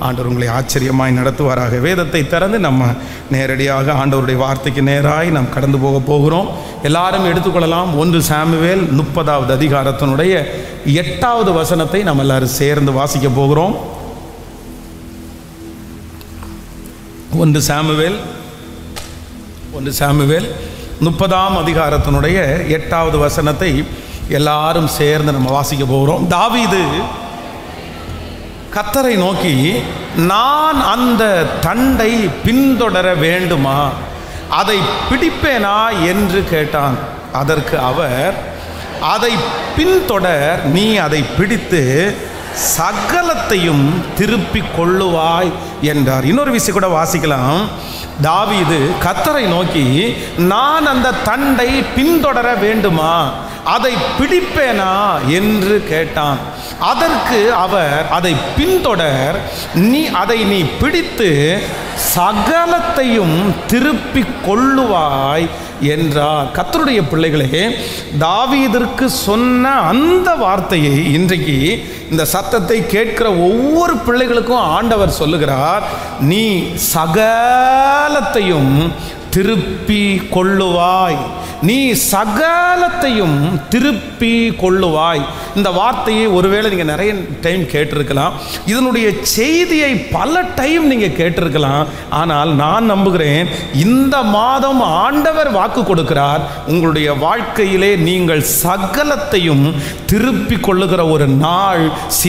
ஆண்டவர் உங்களை ஆச்சரியமாய் நடத்துவாராக வேதத்தை திறந்து நம்ம நேரடியாக ஆண்டவருடைய வார்த்தைக்கு நேராய் நாம் கடந்து போக போகிறோம் எல்லாரும் எடுத்துக்கொள்ளலாம் ஒன்று சாமுவேல் முப்பதாவது அதிகாரத்தினுடைய எட்டாவது வசனத்தை நம்ம எல்லாரும் சேர்ந்து வாசிக்க போகிறோம் ஒன்று சாமுவேல் ஒன்று சாமுவேல் முப்பதாம் அதிகாரத்தினுடைய எட்டாவது வசனத்தை எல்லாரும் சேர்ந்து நம்ம வாசிக்க போகிறோம் தாவீது கத்தரை நோக்கி நான் அந்த தண்டை பின்தொடர வேண்டுமா அதை பிடிப்பேனா என்று கேட்டான் அதற்கு அவர் அதை பின்தொடர் நீ அதை பிடித்து சகலத்தையும் திருப்பிக் கொள்ளுவாய் என்றார் இன்னொரு விஷயம் கூட வாசிக்கலாம் தாவீது கத்தரை நோக்கி நான் அந்த தண்டை பின்தொடர வேண்டுமா அதை பிடிப்பேனா என்று கேட்டான் அதற்கு அவர் அதை பின்தொடர் நீ அதை நீ பிடித்து சகலத்தையும் திருப்பிக் கொள்ளுவாய் என்றார் கத்தருடைய பிள்ளைகளே தாவீதற்கு சொன்ன அந்த வார்த்தையை இன்றைக்கு இந்த சத்தத்தை கேட்கிற ஒவ்வொரு பிள்ளைகளுக்கும் ஆண்டவர் சொல்லுகிறார் நீ சகலத்தையும் திருப்பி கொள்ளுவாய் நீ சகலத்தையும் திருப்பி கொள்ளுவாய் இந்த வார்த்தையை ஒருவேளை நீங்கள் நிறைய டைம் கேட்டிருக்கலாம் இதனுடைய செய்தியை பல டைம் நீங்கள் கேட்டிருக்கலாம் ஆனால் நான் நம்புகிறேன் இந்த மாதம் ஆண்டவர் வாக்கு கொடுக்கிறார் உங்களுடைய வாழ்க்கையிலே நீங்கள் சகலத்தையும் திருப்பி கொள்ளுகிற ஒரு நாள்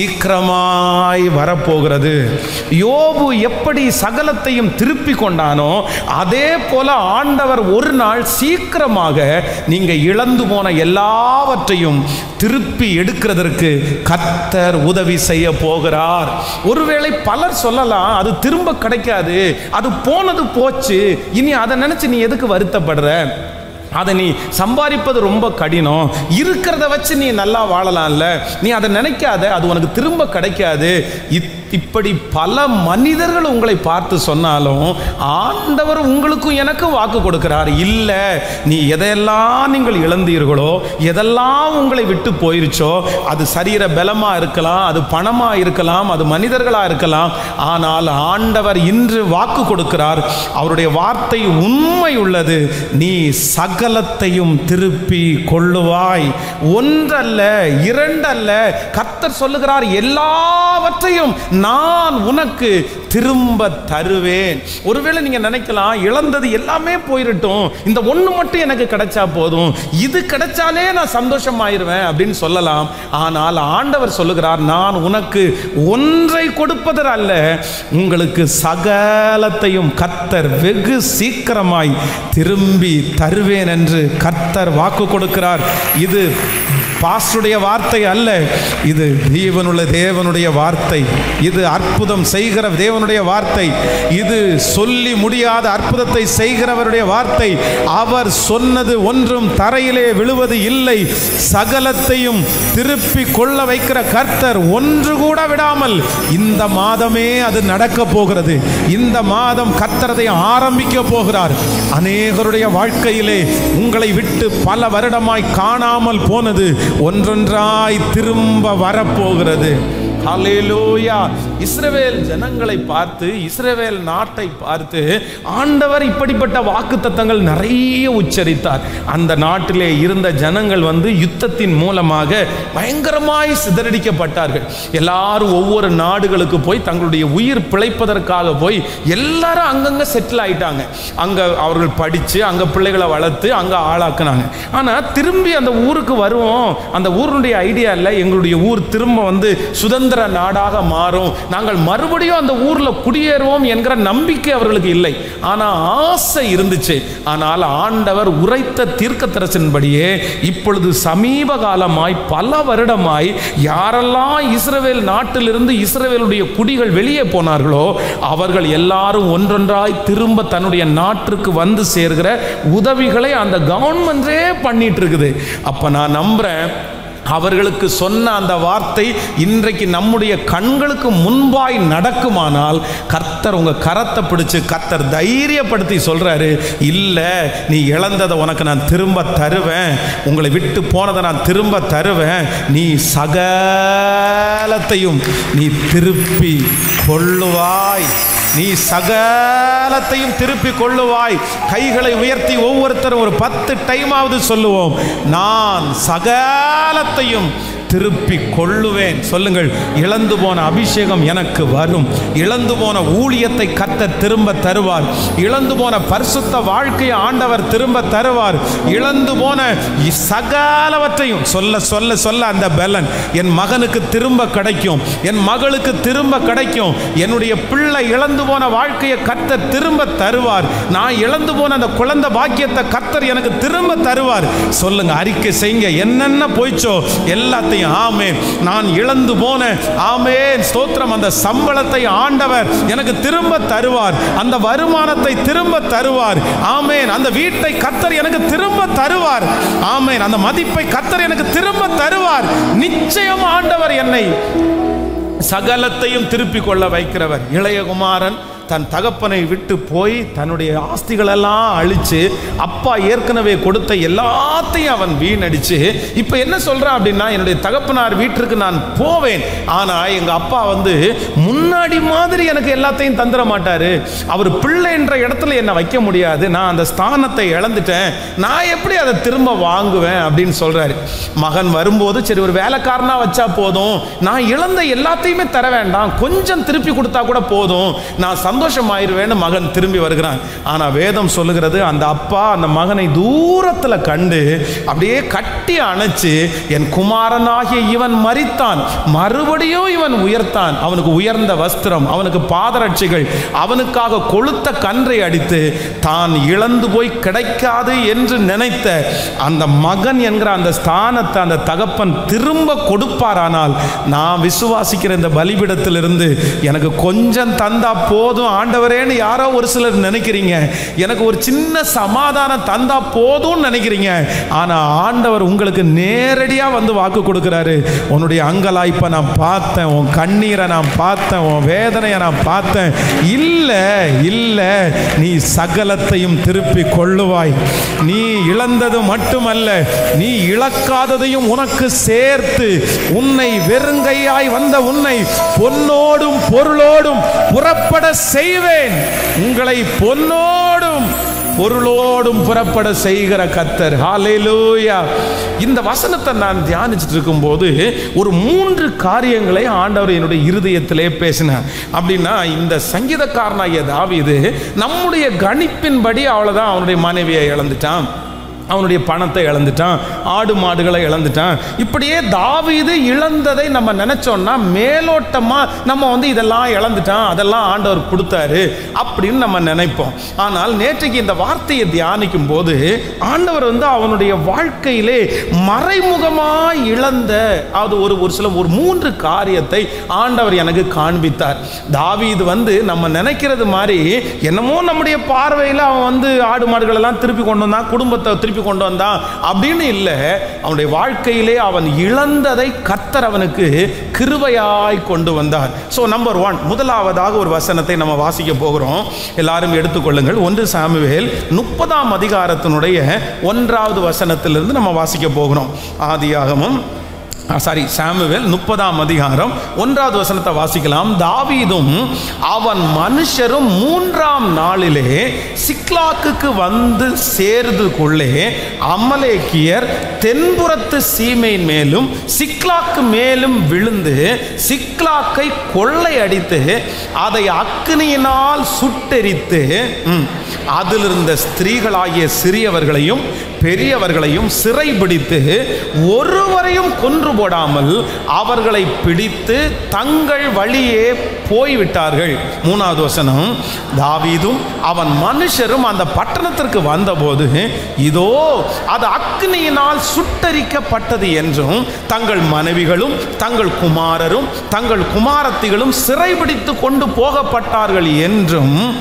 சீக்கிரமாய் வரப்போகிறது யோபு எப்படி சகலத்தையும் திருப்பி கொண்டானோ அதே போல ஆண்டவர் ஒரு நாள் சீக்கிரமாக நீங்க இழந்து போன எல்லாவற்றையும் திருப்பி எடுக்கிறதற்கு கத்தர் உதவி செய்ய போகிறார் ஒருவேளை பலர் சொல்லலாம் அது திரும்ப கிடைக்காது அது போனது போச்சு இனி அதை நினைச்சு நீ எதுக்கு வருத்தப்படுற அதை நீ சம்பாதிப்பது ரொம்ப கடினம் இருக்கிறத வச்சு நீ நல்லா வாழலாம்ல நீ அதை நினைக்காத அது உனக்கு திரும்ப கிடைக்காது இத்- இப்படி பல மனிதர்கள் உங்களை பார்த்து சொன்னாலும் ஆண்டவர் உங்களுக்கும் எனக்கும் வாக்கு கொடுக்கிறார் இல்லை நீ எதையெல்லாம் நீங்கள் இழந்தீர்களோ எதெல்லாம் உங்களை விட்டு போயிருச்சோ அது சரீர பலமாக இருக்கலாம் அது பணமாக இருக்கலாம் அது மனிதர்களாக இருக்கலாம் ஆனால் ஆண்டவர் இன்று வாக்கு கொடுக்கிறார் அவருடைய வார்த்தை உண்மை உள்ளது நீ சகலத்தையும் திருப்பி கொள்ளுவாய் ஒன்றல்ல இரண்டல்ல கர்த்தர் சொல்லுகிறார் எல்லாவற்றையும் நான் உனக்கு திரும்ப தருவேன் ஒருவேளை நீங்க நினைக்கலாம் இழந்தது எல்லாமே போயிரட்டும் இந்த ஒண்ணு மட்டும் எனக்கு கிடைச்சா போதும் இது கிடைச்சாலே நான் சந்தோஷமாயிருவேன் அப்படின்னு சொல்லலாம் ஆனால் ஆண்டவர் சொல்லுகிறார் நான் உனக்கு ஒன்றை கொடுப்பதர் அல்ல உங்களுக்கு சகலத்தையும் கர்த்தர் வெகு சீக்கிரமாய் திரும்பி தருவேன் என்று கர்த்தர் வாக்கு கொடுக்கிறார் இது பாஸ்டுடைய வார்த்தை அல்ல இது ஜீவனுள்ள தேவனுடைய வார்த்தை இது அற்புதம் செய்கிற தேவனுடைய வார்த்தை இது சொல்லி முடியாத அற்புதத்தை செய்கிறவருடைய வார்த்தை அவர் சொன்னது ஒன்றும் தரையிலே விழுவது இல்லை சகலத்தையும் திருப்பி கொள்ள வைக்கிற கர்த்தர் ஒன்று கூட விடாமல் இந்த மாதமே அது நடக்க போகிறது இந்த மாதம் கர்த்தரதை ஆரம்பிக்க போகிறார் அநேகருடைய வாழ்க்கையிலே உங்களை விட்டு பல வருடமாய் காணாமல் போனது ஒன்றொன்றாய் திரும்ப வரப்போகிறது ஹalleluya இஸ்ரவேல் ஜனங்களை பார்த்து இஸ்ரவேல் நாட்டை பார்த்து ஆண்டவர் இப்படிப்பட்ட வாக்குத்தத்தங்கள் நிறைய உச்சரித்தார் அந்த நாட்டிலே இருந்த ஜனங்கள் வந்து யுத்தத்தின் மூலமாக பயங்கரமாய் சிதறடிக்கப்பட்டார்கள் எல்லாரும் ஒவ்வொரு நாடுகளுக்கு போய் தங்களுடைய உயிர் பிழைப்பதற்காக போய் எல்லாரும் அங்கங்க செட்டில் ஆயிட்டாங்க அங்க அவர்கள் படிச்சு அங்க பிள்ளைகளை வளர்த்து அங்க ஆளாக்குனாங்க ஆனா திரும்பி அந்த ஊருக்கு வருவோம் அந்த ஊருடைய ஐடியா இல்லை எங்களுடைய ஊர் திரும்ப வந்து சுதந்திர நாடாக மாறும் நாங்கள் மறுபடியும் அந்த ஊர்ல குடியேறுவோம் என்கிற நம்பிக்கை அவர்களுக்கு இல்லை ஆனா ஆசை இருந்துச்சு ஆனால் ஆண்டவர் உரைத்த தீர்க்கதரிசனபடியே இப்பொழுது சமீப காலமாய் பல வருடமாய் யாரெல்லாம் இஸ்ரவேல் நாட்டிலிருந்து இஸ்ரவேலுடைய குடிகள் வெளியே போனார்களோ அவர்கள் எல்லாரும் ஒன்றொன்றாய் திரும்ப தன்னுடைய நாட்டிற்கு வந்து சேர்கிற உதவிகளை அந்த கவர்மெண்டே பண்ணிட்டு இருக்குது அப்ப நான் நம்புறேன் அவர்களுக்கு சொன்ன அந்த வார்த்தை இன்றைக்கு நம்முடைய கண்களுக்கு முன்பாய் நடக்குமானால் கர்த்தர் உங்க கரத்தை பிடிச்சு கர்த்தர் தைரியப்படுத்தி சொல்றாரு இல்ல நீ இழந்ததை உனக்கு நான் திரும்ப தருவேன் உங்களை விட்டு போனதை நான் திரும்ப தருவேன் நீ சகலத்தையும் நீ திருப்பி கொள்ளுவாய் நீ சகலத்தையும் திருப்பி கொள்ளுவாய் கைகளை உயர்த்தி ஒவ்வொருத்தரும் ஒரு பத்து டைமாவது சொல்லுவோம் நான் சகலத்தையும் திருப்பி கொள்ளுவேன் சொல்லுங்கள் இழந்து போன அபிஷேகம் எனக்கு வரும் இழந்து போன ஊழியத்தை கத்த திரும்ப தருவார் இழந்து போன பரிசுத்த வாழ்க்கையை ஆண்டவர் திரும்ப தருவார் இழந்து போன சகலவற்றையும் சொல்ல சொல்ல சொல்ல அந்த பலன் என் மகனுக்கு திரும்ப கிடைக்கும் என் மகளுக்கு திரும்ப கிடைக்கும் என்னுடைய பிள்ளை இழந்து போன வாழ்க்கையை கத்தர் திரும்ப தருவார் நான் இழந்து போன அந்த குழந்தை பாக்கியத்தை கத்தர் எனக்கு திரும்ப தருவார் சொல்லுங்க அறிக்கை செய்யுங்க என்னென்ன போயிச்சோ எல்லாத்தையும் ஆமென் நான் இழந்து போன ஆமென் ஸ்தோத்திரம் அந்த சம்பளத்தை ஆண்டவர் எனக்கு திரும்ப தருவார் அந்த வருமானத்தை திரும்ப தருவார் ஆமென் அந்த வீட்டை கத்தர் எனக்கு திரும்ப தருவார் ஆமென் அந்த மதிப்பை கத்தர் எனக்கு திரும்ப தருவார் நிச்சயம் ஆண்டவர் என்னை சகலத்தையும் திருப்பிக் கொள்ள வைக்கிறவர் இளையகுமாரன் தன் தகப்பனை விட்டு போய் தன்னுடைய ஆஸ்திகளெல்லாம் அழிச்சு அப்பா ஏற்கனவே கொடுத்த எல்லாத்தையும் அவன் வீணடிச்சு இப்போ என்ன சொல்றான் அப்படின்னா என்னுடைய தகப்பனார் வீட்டிற்கு நான் போவேன் ஆனா எங்க அப்பா வந்து முன்னாடி மாதிரி எனக்கு எல்லாத்தையும் தந்துட மாட்டாரு அவர் பிள்ளை என்ற இடத்துல என்னை வைக்க முடியாது நான் அந்த ஸ்தானத்தை இழந்துட்டேன் நான் எப்படி அதை திரும்ப வாங்குவேன் அப்படின்னு சொல்றாரு மகன் வரும்போது சரி ஒரு வேலைக்காரனா வச்சா போதும் நான் இழந்த எல்லாத்தையுமே தர வேண்டாம் கொஞ்சம் திருப்பி கொடுத்தா கூட போதும் நான் சந்தோஷமாயிருவேன்னு மகன் திரும்பி வருகிறான் ஆனா வேதம் சொல்லுகிறது அந்த அப்பா அந்த மகனை தூரத்துல கண்டு அப்படியே கட்டி அணைச்சு என் குமாரனாகிய இவன் மரித்தான் மறுபடியும் இவன் உயர்த்தான் அவனுக்கு உயர்ந்த வஸ்திரம் அவனுக்கு பாதரட்சிகள் அவனுக்காக கொளுத்த கன்றை அடித்து தான் இழந்து போய் கிடைக்காது என்று நினைத்த அந்த மகன் என்கிற அந்த ஸ்தானத்தை அந்த தகப்பன் திரும்ப கொடுப்பாரானால் நான் விசுவாசிக்கிற இந்த பலிபிடத்திலிருந்து எனக்கு கொஞ்சம் தந்தா போதும் ஆண்டவரேன்னு யாரோ ஒரு சிலர் நினைக்கிறீங்க எனக்கு ஒரு சின்ன சமாதானம் தந்தா போதும்னு நினைக்கிறீங்க ஆனா ஆண்டவர் உங்களுக்கு நேரடியா வந்து வாக்கு கொடுக்கிறாரு உன்னுடைய அங்கலாய்ப்பை நான் பார்த்தேன் உன் கண்ணீரை நான் பார்த்தேன் உன் வேதனையை நான் பார்த்தேன் இல்ல இல்ல நீ சகலத்தையும் திருப்பி கொள்ளுவாய் நீ இழந்தது மட்டுமல்ல நீ இழக்காததையும் உனக்கு சேர்த்து உன்னை வெறுங்கையாய் வந்த உன்னை பொன்னோடும் பொருளோடும் புறப்பட செய்வேன் உங்களை பொன்னோடும் பொருளோடும் புறப்பட செய்கிற கத்தர் ஹalleluya இந்த வசனத்தை நான் தியானிச்சுட்டு இருக்கும்போது ஒரு மூன்று காரியங்களை ஆண்டவர் என்னுடைய இருதயத்திலே பேசினார் அப்படின்னா இந்த சங்கீதக்காரனாகிய தாவீது நம்முடைய கணிப்பின்படி அவ்வளவுதான் அவனுடைய மனைவியை இழந்துட்டான் அவனுடைய பணத்தை இழந்துட்டான் ஆடு மாடுகளை இழந்துட்டான் இப்படியே தாவீது இழந்ததை நம்ம நினைச்சோம்னா மேலோட்டமா நம்ம வந்து இதெல்லாம் இழந்துட்டான் அதெல்லாம் ஆண்டவர் கொடுத்தாரு அப்படின்னு நம்ம நினைப்போம் ஆனால் நேற்றைக்கு இந்த வார்த்தையை தியானிக்கும் போது ஆண்டவர் வந்து அவனுடைய வாழ்க்கையிலே மறைமுகமாய் இழந்த அது ஒரு ஒரு சில ஒரு மூன்று காரியத்தை ஆண்டவர் எனக்கு காண்பித்தார் தாவீது வந்து நம்ம நினைக்கிறது மாதிரி என்னமோ நம்முடைய பார்வையில் அவன் வந்து ஆடு மாடுகள் எல்லாம் திருப்பி கொண்டு வந்தான் குடும்பத்தை திருப்பி கொண்டு வந்தான் அப்படின்னு இல்லை அவனுடைய வாழ்க்கையிலே அவன் இழந்ததை கத்தர் அவனுக்கு கிருபையாய் கொண்டு வந்தார் ஸோ நம்பர் ஒன் முதலாவதாக ஒரு வசனத்தை நம்ம வாசிக்க போகிறோம் எல்லாரும் எடுத்துக்கொள்ளுங்கள் ஒன்று சாமுவேல் முப்பதாம் அதிகாரத்தினுடைய ஒன்றாவது வசனத்திலிருந்து நம்ம வாசிக்க போகிறோம் ஆதியாகமும் சாரி சாமுவேல் முப்பதாம் அதிகாரம் ஒன்றாவது வசனத்தை வாசிக்கலாம் தாவீதும் அவன் மனுஷரும் மூன்றாம் நாளிலே சிக்லாக்குக்கு வந்து சேர்ந்து கொள்ளே அமலேக்கியர் தென்புறத்து சீமையின் மேலும் சிக்லாக்கு மேலும் விழுந்து சிக்லாக்கை கொள்ளையடித்து அதை அக்னியினால் சுட்டெரித்து ம், அதிலிருந்த ஸ்திரீகளாகிய சிறியவர்களையும் பெரியவர்களையும் சிறைபிடித்து ஒருவரையும் கொன்று போடாமல் அவர்களை பிடித்து தங்கள் வழியே போய்விட்டார்கள் மூணாவது வசனம் தாவீதும் அவன் மனுஷரும் அந்த பட்டணத்திற்கு வந்தபோது இதோ அது அக்னியினால் சுட்டரிக்கப்பட்டது என்றும் தங்கள் மனைவிகளும் தங்கள் குமாரரும் தங்கள் குமாரத்திகளும் சிறைபிடித்து கொண்டு போகப்பட்டார்கள் என்றும்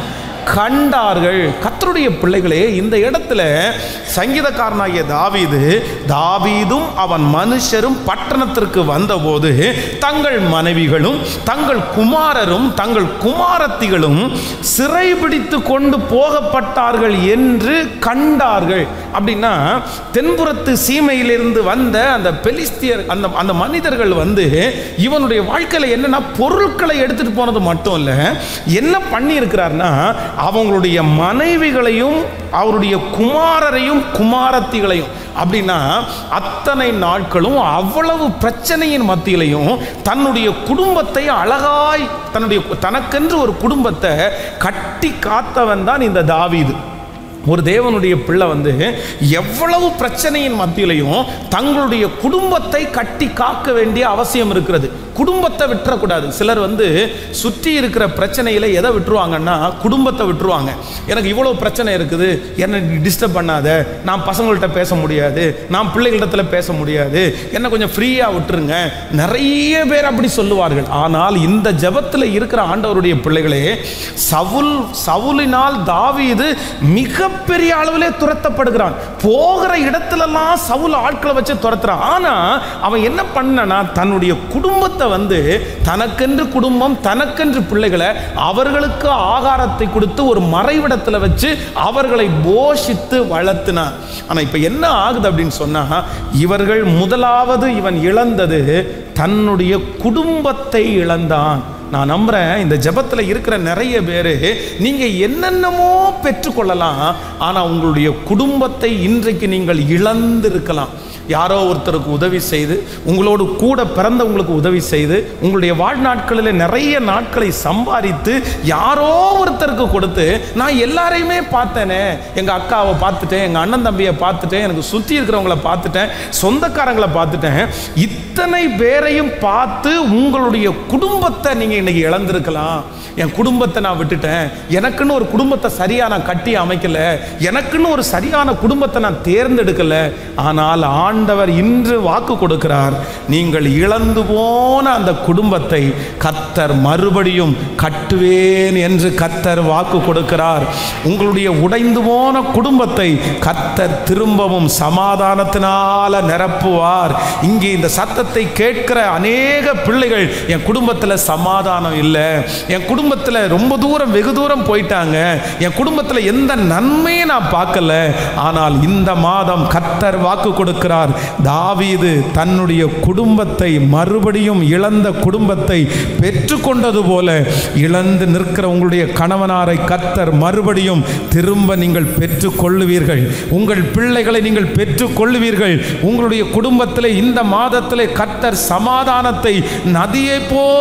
கண்டார்கள் கர்த்தருடைய பிள்ளைகளே இந்த இடத்துல சங்கீதக்காரனாகிய தாவீது தாவீதும் அவன் மனுஷரும் பட்டணத்திற்கு வந்தபோது தங்கள் மனைவிகளும் தங்கள் குமாரரும் தங்கள் குமாரத்திகளும் சிறைபிடித்து கொண்டு போகப்பட்டார்கள் என்று கண்டார்கள் அப்படின்னா தென்புறத்து சீமையிலிருந்து வந்த அந்த பெலிஸ்தியர் அந்த அந்த மனிதர்கள் வந்து இவனுடைய வாழ்க்கையில் என்னன்னா பொருட்களை எடுத்துட்டு போனது மட்டும் இல்லை என்ன பண்ணி இருக்கிறார்னா அவங்களுடைய மனைவிகளையும் அவருடைய குமாரரையும் குமாரத்திகளையும் அப்படின்னா அத்தனை நாட்களும் அவ்வளவு பிரச்சனையின் மத்தியிலையும் தன்னுடைய குடும்பத்தை அழகாய் தன்னுடைய தனக்கென்று ஒரு குடும்பத்தை கட்டி காத்தவன் தான் இந்த தாவீது ஒரு தேவனுடைய பிள்ளை வந்து எவ்வளவு பிரச்சனையின் மத்தியிலையும் தங்களுடைய குடும்பத்தை கட்டி காக்க வேண்டிய அவசியம் இருக்கிறது குடும்பத்தை விட்டுறக்கூடாது சிலர் வந்து சுற்றி இருக்கிற பிரச்சனையில் எதை விட்டுருவாங்கன்னா குடும்பத்தை விட்டுருவாங்க எனக்கு இவ்வளோ பிரச்சனை இருக்குது என்னை டிஸ்டர்ப் பண்ணாத நான் பசங்கள்கிட்ட பேச முடியாது நான் பிள்ளைகளிடத்தில் பேச முடியாது என்னை கொஞ்சம் ஃப்ரீயாக விட்டுருங்க நிறைய பேர் அப்படி சொல்லுவார்கள் ஆனால் இந்த ஜெபத்தில் இருக்கிற ஆண்டவருடைய பிள்ளைகளே சவுல் சவுலினால் தாவீது மிகப்பெரிய அளவிலே துரத்தப்படுகிறான் போகிற இடத்துலலாம் சவுல் ஆட்களை வச்சு துரத்துறான் ஆனா அவன் என்ன பண்ணனா தன்னுடைய குடும்பத்தை வந்து தனக்கென்று குடும்பம் தனக்கென்று பிள்ளைகளை அவர்களுக்கு ஆகாரத்தை கொடுத்து ஒரு மறைவிடத்துல வச்சு அவர்களை போஷித்து வளர்த்தினான் ஆனா இப்ப என்ன ஆகுது அப்படின்னு சொன்னா இவர்கள் முதலாவது இவன் இழந்தது தன்னுடைய குடும்பத்தை இழந்தான் நான் நம்புறேன் இந்த ஜெபத்தில் இருக்கிற நிறைய பேர் நீங்க என்னென்னமோ பெற்றுக்கொள்ளலாம் ஆனா உங்களுடைய குடும்பத்தை இன்றைக்கு நீங்கள் இழந்திருக்கலாம் யாரோ ஒருத்தருக்கு உதவி செய்து உங்களோடு கூட பிறந்தவங்களுக்கு உதவி செய்து உங்களுடைய வாழ்நாட்களில் நிறைய நாட்களை சம்பாதித்து யாரோ ஒருத்தருக்கு கொடுத்து நான் எல்லாரையுமே பார்த்தேனே எங்கள் அக்காவை பார்த்துட்டேன் எங்கள் அண்ணன் தம்பியை பார்த்துட்டேன் எனக்கு சுற்றி இருக்கிறவங்கள பார்த்துட்டேன் சொந்தக்காரங்களை பார்த்துட்டேன் இத்தனை பேரையும் பார்த்து உங்களுடைய குடும்பத்தை நீங்கள் இன்னைக்கு இழந்திருக்கலாம் என் குடும்பத்தை நான் விட்டுட்டேன் எனக்குன்னு ஒரு குடும்பத்தை சரியா நான் கட்டி அமைக்கல எனக்குன்னு ஒரு சரியான குடும்பத்தை நான் தேர்ந்தெடுக்கல ஆனால் ஆண்டவர் இன்று வாக்கு கொடுக்கிறார் நீங்கள் இழந்து போன அந்த குடும்பத்தை கத்தர் மறுபடியும் கட்டுவேன் என்று கத்தர் வாக்கு கொடுக்கிறார் உங்களுடைய உடைந்து போன குடும்பத்தை கத்தர் திரும்பவும் சமாதானத்தினால நிரப்புவார் இங்கே இந்த சத்தத்தை கேட்கிற அநேக பிள்ளைகள் என் குடும்பத்தில் சமாதானம் இல்லை என் குடும்பத்தில் ரொம்ப தூரம் வெகு தூரம் போயிட்டாங்க என் குடும்பத்தில் எந்த நன்மையும் நான் பார்க்கல ஆனால் இந்த மாதம் கத்தர் வாக்கு கொடுக்கிறார் தாவீது தன்னுடைய குடும்பத்தை மறுபடியும் இழந்த குடும்பத்தை பெற்றுக்கொண்டது போல இழந்து நிற்கிற உங்களுடைய கணவனாரை கத்தர் மறுபடியும் திரும்ப நீங்கள் பெற்றுக்கொள்ளுவீர்கள் உங்கள் பிள்ளைகளை நீங்கள் பெற்றுக்கொள்ளுவீர்கள் உங்களுடைய குடும்பத்தில் இந்த மாதத்திலே கத்தர் சமாதானத்தை நதியை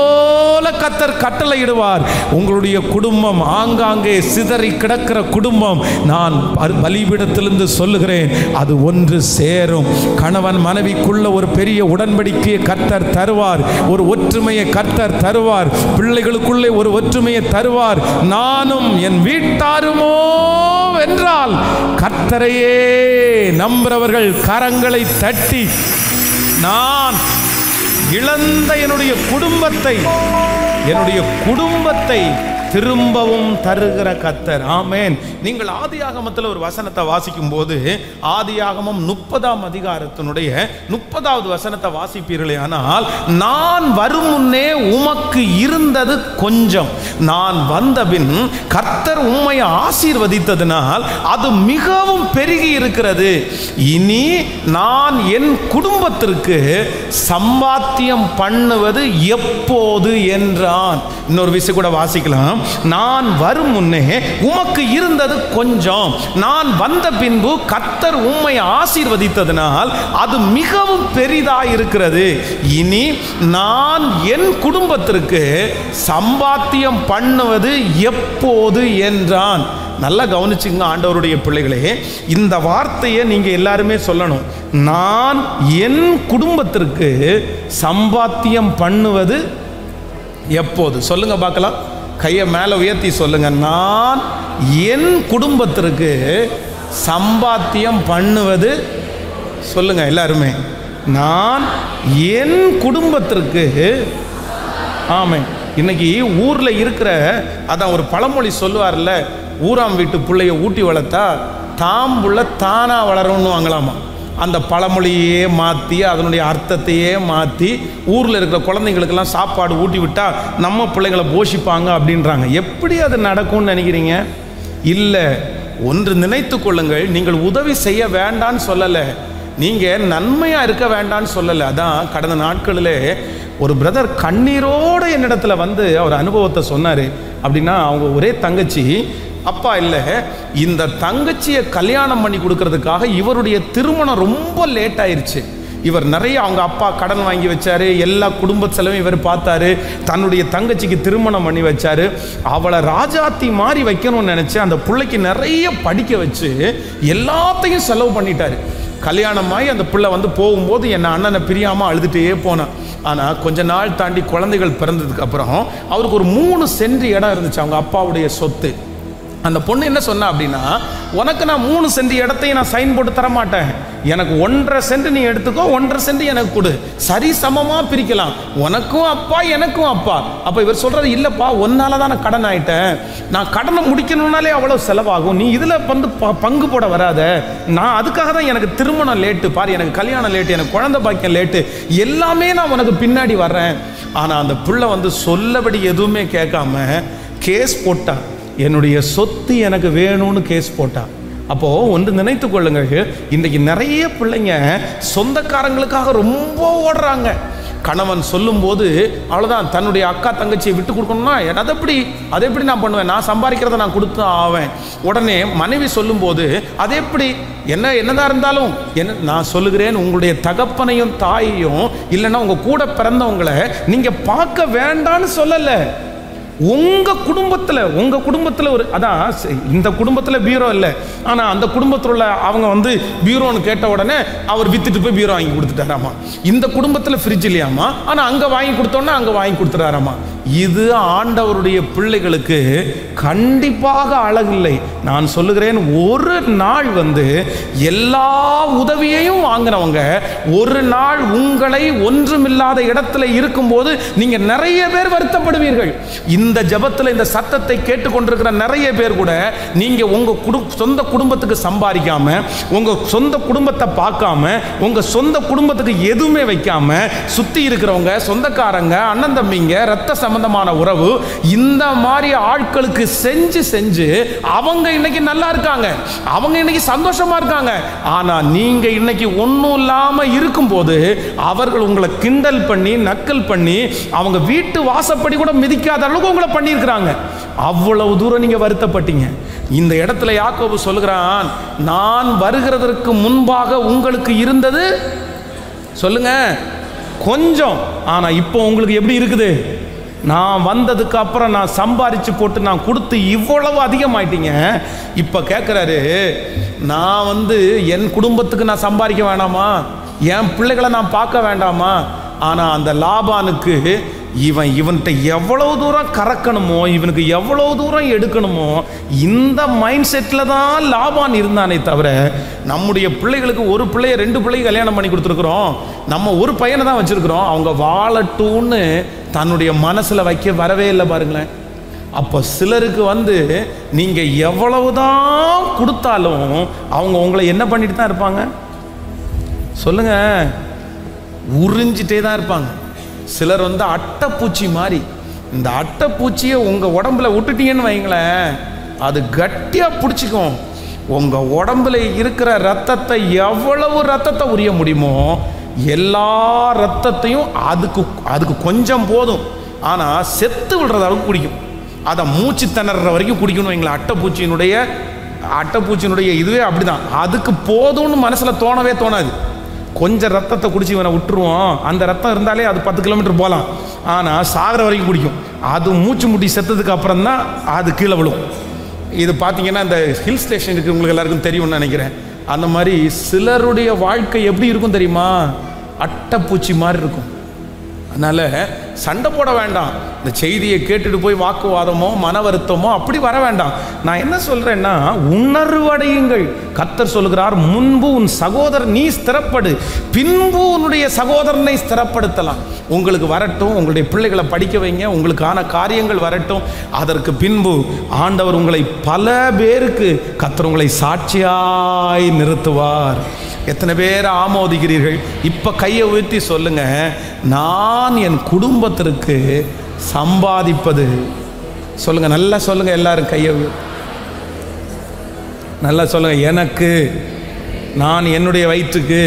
போல கத்தர் கட்டளையிடுவார் உங்களுடைய குடும்பம் ஆங்காங்கே சிதறி கிடக்கிற குடும்பம் நான் ப- பலிபீடத்திலிருந்து சொல்லுகிறேன் அது ஒன்று சேரும் கணவன் மனைவிக்குள்ள ஒரு பெரிய உடன்படிக்கையை கர்த்தர் தருவார் ஒரு ஒற்றுமையை கர்த்தர் தருவார் பிள்ளைகளுக்குள்ளே ஒரு ஒற்றுமையை தருவார் நானும் என் வீட்டாருமோ வென்றால் கர்த்தரையே நம்புறவர்கள் கரங்களை தட்டி நான் இழந்த என்னுடைய குடும்பத்தை என்னுடைய குடும்பத்தை திரும்பவும் தருகிற கத்தர் ஆமென் நீங்கள் ஆதியாகமத்தில் ஒரு வசனத்தை வாசிக்கும் போது ஆதியாகமம் முப்பதாம் அதிகாரத்தினுடைய முப்பதாவது வசனத்தை வாசிப்பீர்களே ஆனால் நான் வரும் முன்னே உமக்கு இருந்தது கொஞ்சம் நான் வந்தபின் கர்த்தர் உம்மை ஆசீர்வதித்ததினால் அது மிகவும் பெருகி இருக்கிறது இனி நான் என் குடும்பத்திற்கு சம்பாத்தியம் பண்ணுவது எப்போது என்றான் இன்னொரு விஷயம் கூட வாசிக்கலாம் நான் வரும் முன்னே உமக்கு இருந்தது கொஞ்சம் நான் வந்த பின்பு கர்த்தர் உம்மை ஆசீர்வதித்ததினால் அது மிகவும் பெரிதாய் இருக்கிறது இனி நான் என் குடும்பத்திற்கு சம்பாத்தியம் பண்ணுவது எப்போது என்றான் நல்லா கவனிச்சுங்க ஆண்டவருடைய பிள்ளைகளே இந்த வார்த்தையை நீங்க எல்லாருமே சொல்லணும் நான் என் குடும்பத்திற்கு சம்பாத்தியம் பண்ணுவது எப்போது சொல்லுங்க பார்க்கலாம் கையை மேலே உயர்த்தி சொல்லுங்க நான் என் குடும்பத்திற்கு சம்பாத்தியம் பண்ணுவது சொல்லுங்க எல்லாருமே நான் என் குடும்பத்திற்கு ஆமாம் இன்னைக்கு ஊரில் இருக்கிற அதான் ஒரு பழமொழி சொல்லுவார்ல ஊராம் வீட்டு பிள்ளைய ஊட்டி வளர்த்தா தாம் புள்ள தானாக வளரும்னு வாங்கலாமா அந்த பழமொழியே மாற்றி அதனுடைய அர்த்தத்தையே மாற்றி ஊரில் இருக்கிற குழந்தைங்களுக்கெல்லாம் சாப்பாடு ஊட்டி விட்டால் நம்ம பிள்ளைங்களை போஷிப்பாங்க அப்படின்றாங்க எப்படி அது நடக்கும்னு நினைக்கிறீங்க இல்லை ஒன்று நினைத்து கொள்ளுங்கள் நீங்கள் உதவி செய்ய வேண்டான்னு சொல்லலை நீங்கள் நன்மையாக இருக்க வேண்டான்னு சொல்லலை அதான் கடந்த நாட்களில் ஒரு பிரதர் கண்ணீரோடு என்னிடத்துல வந்து அவர் அனுபவத்தை சொன்னார் அப்படின்னா அவங்க ஒரே தங்கச்சி அப்பா இல்லை இந்த தங்கச்சியை கல்யாணம் பண்ணி கொடுக்கறதுக்காக இவருடைய திருமணம் ரொம்ப லேட் ஆயிருச்சு இவர் நிறைய அவங்க அப்பா கடன் வாங்கி வச்சாரு எல்லா குடும்ப செலவும் இவர் பார்த்தாரு தன்னுடைய தங்கச்சிக்கு திருமணம் பண்ணி வச்சாரு அவளை ராஜாத்தி மாதிரி வைக்கணும்னு நினைச்சு அந்த பிள்ளைக்கு நிறைய படிக்க வச்சு எல்லாத்தையும் செலவு பண்ணிட்டாரு கல்யாணமாகி அந்த பிள்ளை வந்து போகும்போது என் அண்ணனை பிரியாமல் அழுதுகிட்டே போனான் ஆனால் கொஞ்ச நாள் தாண்டி குழந்தைகள் பிறந்ததுக்கு அப்புறம் அவருக்கு ஒரு மூணு சென்ட் இடம் இருந்துச்சு அவங்க அப்பாவுடைய சொத்து அந்த பொண்ணு என்ன சொன்னா அப்படின்னா உனக்கு நான் மூணு சென்ட் இடத்தையும் நான் சைன் போட்டு தர மாட்டேன் எனக்கு ஒன்றரை சென்ட் நீ எடுத்துக்கோ ஒன்றரை சென்ட் எனக்கு கொடு சரி சமமா பிரிக்கலாம் உனக்கும் அப்பா எனக்கும் அப்பா அப்ப இவர் சொல்றது இல்லப்பா ஒன்னால தான் நான் கடன் ஆயிட்டேன் நான் கடனை முடிக்கணும்னாலே அவ்வளவு செலவாகும் நீ இதுல வந்து ப- பங்கு போட வராத நான் அதுக்காக தான் எனக்கு திருமணம் லேட்டு பாரு எனக்கு கல்யாணம் லேட்டு எனக்கு குழந்தை பாக்கியம் லேட்டு எல்லாமே நான் உனக்கு பின்னாடி வர்றேன் ஆனா அந்த புள்ள வந்து சொல்லபடி எதுவுமே கேட்காம கேஸ் போட்டா என்னுடைய சொத்து எனக்கு வேணும்னு கேஸ் போட்டா அப்போ ஒன்று நினைத்து கொள்ளுங்கள் இன்றைக்கு நிறைய பிள்ளைங்க சொந்தக்காரங்களுக்காக ரொம்ப ஓடுறாங்க கணவன் சொல்லும்போது அவ்வளோதான் தன்னுடைய அக்கா தங்கச்சியை விட்டு கொடுக்கணும்னா அது எப்படி அதை எப்படி நான் பண்ணுவேன் நான் சம்பாதிக்கிறத நான் கொடுத்து ஆவேன் உடனே மனைவி சொல்லும்போது அது எப்படி என்ன என்னதான் இருந்தாலும் என்ன நான் சொல்லுகிறேன் உங்களுடைய தகப்பனையும் தாயையும் இல்லைன்னா உங்க கூட பிறந்தவங்களை நீங்க பார்க்க வேண்டான்னு சொல்லலை உங்க குடும்பத்துல உங்க குடும்பத்துல ஒரு அதான் ச- இந்த குடும்பத்துல பீரோ இல்லை ஆனா அந்த குடும்பத்துல உள்ள அவங்க வந்து பீரோன்னு கேட்ட உடனே அவர் வித்துட்டு போய் பீரோ வாங்கி கொடுத்துட்டாராமா இந்த குடும்பத்துல ஃப்ரிட்ஜ் இல்லையாமா ஆனா அங்க வாங்கி கொடுத்தோன்னா அங்க வாங்கி கொடுத்துறாராமா இது ஆண்டவருடைய பிள்ளைகளுக்கு கண்டிப்பாக அழகில்லை நான் சொல்லுகிறேன் ஒரு நாள் வந்து எல்லா உதவியையும் வாங்கினவங்க ஒரு நாள் உங்களை ஒன்றுமில்லாத இடத்துல இருக்கும்போது நீங்க நிறைய பேர் வருத்தப்படுவீர்கள் இந்த ஜெபத்துல இந்த சத்தத்தை கேட்டுக்கொண்டிருக்கிற நிறைய பேர் கூட நீங்க உங்க குடும் சொந்த குடும்பத்துக்கு சம்பாதிக்காம உங்க சொந்த குடும்பத்தை பார்க்காம உங்க சொந்த குடும்பத்துக்கு எதுவுமே வைக்காம சுத்தி இருக்கிறவங்க சொந்தக்காரங்க அண்ணன் தம்பிங்க ரத்த சம்பந்தமான உறவு இந்த மாதிரி ஆட்களுக்கு செஞ்சு செஞ்சு அவங்க இன்னைக்கு நல்லா இருக்காங்க அவங்க இன்னைக்கு சந்தோஷமா இருக்காங்க ஆனா நீங்க இன்னைக்கு ஒன்றும் இல்லாம இருக்கும்போது அவர்கள் உங்களை கிண்டல் பண்ணி நக்கல் பண்ணி அவங்க வீட்டு வாசப்படி கூட மிதிக்காத அளவுக்கு உங்களை பண்ணியிருக்கிறாங்க அவ்வளவு தூரம் நீங்க வருத்தப்பட்டீங்க இந்த இடத்துல யாக்கோபு சொல்லுகிறான் நான் வருகிறதற்கு முன்பாக உங்களுக்கு இருந்தது சொல்லுங்க கொஞ்சம் ஆனா இப்போ உங்களுக்கு எப்படி இருக்குது நான் வந்ததுக்கு அப்புறம் நான் சம்பாரிச்சு போட்டு நான் கொடுத்து இவ்வளவு அதிகமாயிட்டீங்க இப்போ கேட்குறாரு நான் வந்து என் குடும்பத்துக்கு நான் சம்பாதிக்க வேணாமா என் பிள்ளைகளை நான் பார்க்க வேண்டாமா ஆனால் அந்த லாபானுக்கு இவன் இவன்கிட்ட எவ்வளவு தூரம் கறக்கணுமோ இவனுக்கு எவ்வளவு தூரம் எடுக்கணுமோ இந்த மைண்ட் செட்டில் தான் லாபான் இருந்தானே தவிர நம்முடைய பிள்ளைகளுக்கு ஒரு பிள்ளைய ரெண்டு பிள்ளைய கல்யாணம் பண்ணி கொடுத்துருக்குறோம் நம்ம ஒரு பையனை தான் வச்சிருக்கிறோம் அவங்க வாழட்டும்னு தன்னுடைய மனசில் வைக்க வரவே இல்லை பாருங்களேன் அப்போ சிலருக்கு வந்து நீங்கள் எவ்வளவுதான் கொடுத்தாலும் அவங்க உங்களை என்ன பண்ணிட்டு தான் இருப்பாங்க சொல்லுங்க உறிஞ்சிட்டே தான் இருப்பாங்க சிலர் வந்து அட்டைப்பூச்சி மாதிரி இந்த அட்டைப்பூச்சியை உங்கள் உடம்புல விட்டுட்டீங்கன்னு வைங்களேன் அது கட்டியாக பிடிச்சிக்கும் உங்கள் உடம்புல இருக்கிற ரத்தத்தை எவ்வளவு ரத்தத்தை உரிய முடியுமோ எல்லா ரத்தத்தையும் அதுக்கு அதுக்கு கொஞ்சம் போதும் ஆனால் செத்து விடுற அளவுக்கு குடிக்கும் அதை மூச்சு திணற வரைக்கும் குடிக்கணும் வைங்களேன் அட்டைப்பூச்சியினுடைய அட்டைப்பூச்சியினுடைய இதுவே அப்படிதான் அதுக்கு போதும்னு மனசில் தோணவே தோணாது கொஞ்சம் ரத்தத்தை குடிச்சு இவனை விட்டுருவோம் அந்த ரத்தம் இருந்தாலே அது பத்து கிலோமீட்டர் போகலாம் ஆனால் சாகிற வரைக்கும் குடிக்கும் அது மூச்சு முட்டி செத்ததுக்கு அப்புறம் தான் அது கீழே விழும் இது பார்த்தீங்கன்னா இந்த ஹில் ஸ்டேஷனுக்கு உங்களுக்கு எல்லாருக்கும் தெரியும்னு நினைக்கிறேன் அந்த மாதிரி சிலருடைய வாழ்க்கை எப்படி இருக்கும் தெரியுமா அட்டைப்பூச்சி மாதிரி இருக்கும் அதனால் சண்டை போட வேண்டாம் இந்த செய்தியை கேட்டுட்டு போய் வாக்குவாதமோ மன வருத்தமோ அப்படி வர வேண்டாம் நான் என்ன சொல்றேன்னா உணர்வடையுங்கள் கத்தர் சொல்கிறார் முன்பு உன் சகோதரர் நீ ஸ்திரப்படு பின்பு உன்னுடைய சகோதரனை ஸ்திரப்படுத்தலாம் உங்களுக்கு வரட்டும் உங்களுடைய பிள்ளைகளை படிக்க வைங்க உங்களுக்கான காரியங்கள் வரட்டும் அதற்கு பின்பு ஆண்டவர் உங்களை பல பேருக்கு கத்தர் உங்களை சாட்சியாய் நிறுத்துவார் எத்தனை பேர் ஆமோதிக்கிறீர்கள் இப்ப கையை உயர்த்தி சொல்லுங்க நான் என் குடும்பத்திற்கு சம்பாதிப்பது சொல்லுங்க நல்லா சொல்லுங்க எல்லாரும் கையை உயர்த்தி. நல்லா சொல்லுங்க எனக்கு நான் என்னுடைய வயிற்றுக்கு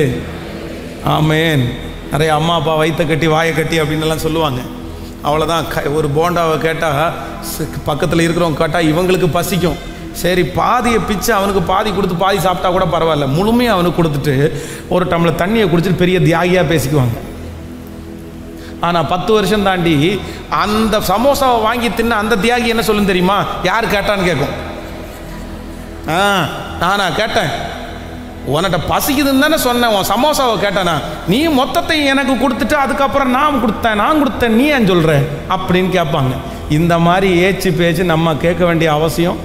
ஆமேன் நிறைய அம்மா அப்பா வயிற்றை கட்டி வாயை கட்டி அப்படின்னு எல்லாம் சொல்லுவாங்க அவ்வளோதான் க ஒரு போண்டாவை கேட்டால் பக்கத்தில் இருக்கிறவங்க கேட்டால் இவங்களுக்கு பசிக்கும் சரி பாதியை பிச்சு அவனுக்கு பாதி கொடுத்து பாதி சாப்பிட்டா கூட பரவாயில்ல முழுமையாக அவனுக்கு கொடுத்துட்டு ஒரு டம்ளர் தண்ணியை குடிச்சிட்டு பெரிய தியாகியாக பேசிக்குவாங்க ஆனால் பத்து வருஷம் தாண்டி அந்த சமோசாவை வாங்கி தின்ன அந்த தியாகி என்ன சொல்லும் தெரியுமா யார் கேட்டான்னு கேட்கும் ஆ நானா கேட்டேன் உன்கிட்ட பசிக்குதுன்னு தானே சொன்னேன் உன் சமோசாவை கேட்டேனா நீ மொத்தத்தை எனக்கு கொடுத்துட்டு அதுக்கப்புறம் நான் கொடுத்தேன் நான் கொடுத்தேன் நீ ஏன் சொல்கிற அப்படின்னு கேட்பாங்க இந்த மாதிரி ஏச்சு பேச்சு நம்ம கேட்க வேண்டிய அவசியம்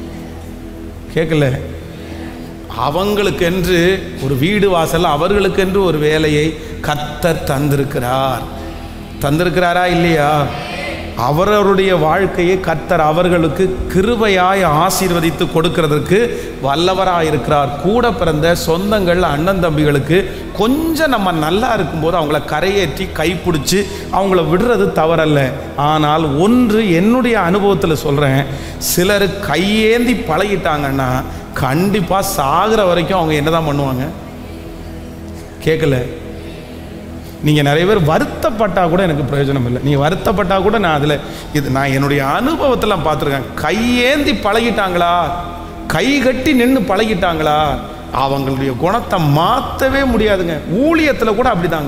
கேட்கல அவங்களுக்கென்று ஒரு வீடு வாசல் அவர்களுக்கென்று ஒரு வேலையை கத்தர் தந்திருக்கிறார் தந்திருக்கிறாரா இல்லையா அவரவருடைய வாழ்க்கையை கத்தர் அவர்களுக்கு கிருபையாய் ஆசீர்வதித்து கொடுக்கிறதற்கு வல்லவராக இருக்கிறார் கூட பிறந்த சொந்தங்கள் அண்ணன் தம்பிகளுக்கு கொஞ்சம் நம்ம நல்லா இருக்கும்போது அவங்கள கரையேற்றி கைப்பிடிச்சி அவங்கள விடுறது தவறல்ல ஆனால் ஒன்று என்னுடைய அனுபவத்தில் சொல்கிறேன் சிலர் கையேந்தி பழகிட்டாங்கன்னா கண்டிப்பாக சாகிற வரைக்கும் அவங்க என்னதான் பண்ணுவாங்க கேட்கல நீங்கள் நிறைய பேர் வருத்தப்பட்டால் கூட எனக்கு பிரயோஜனம் இல்லை நீங்கள் வருத்தப்பட்டால் கூட நான் அதில் இது நான் என்னுடைய அனுபவத்தில் பார்த்துருக்கேன் கையேந்தி பழகிட்டாங்களா கை கட்டி நின்று பழகிட்டாங்களா அவங்களுடைய குணத்தை மாற்றவே முடியாதுங்க ஊழியத்தில் கூட அப்படிதாங்க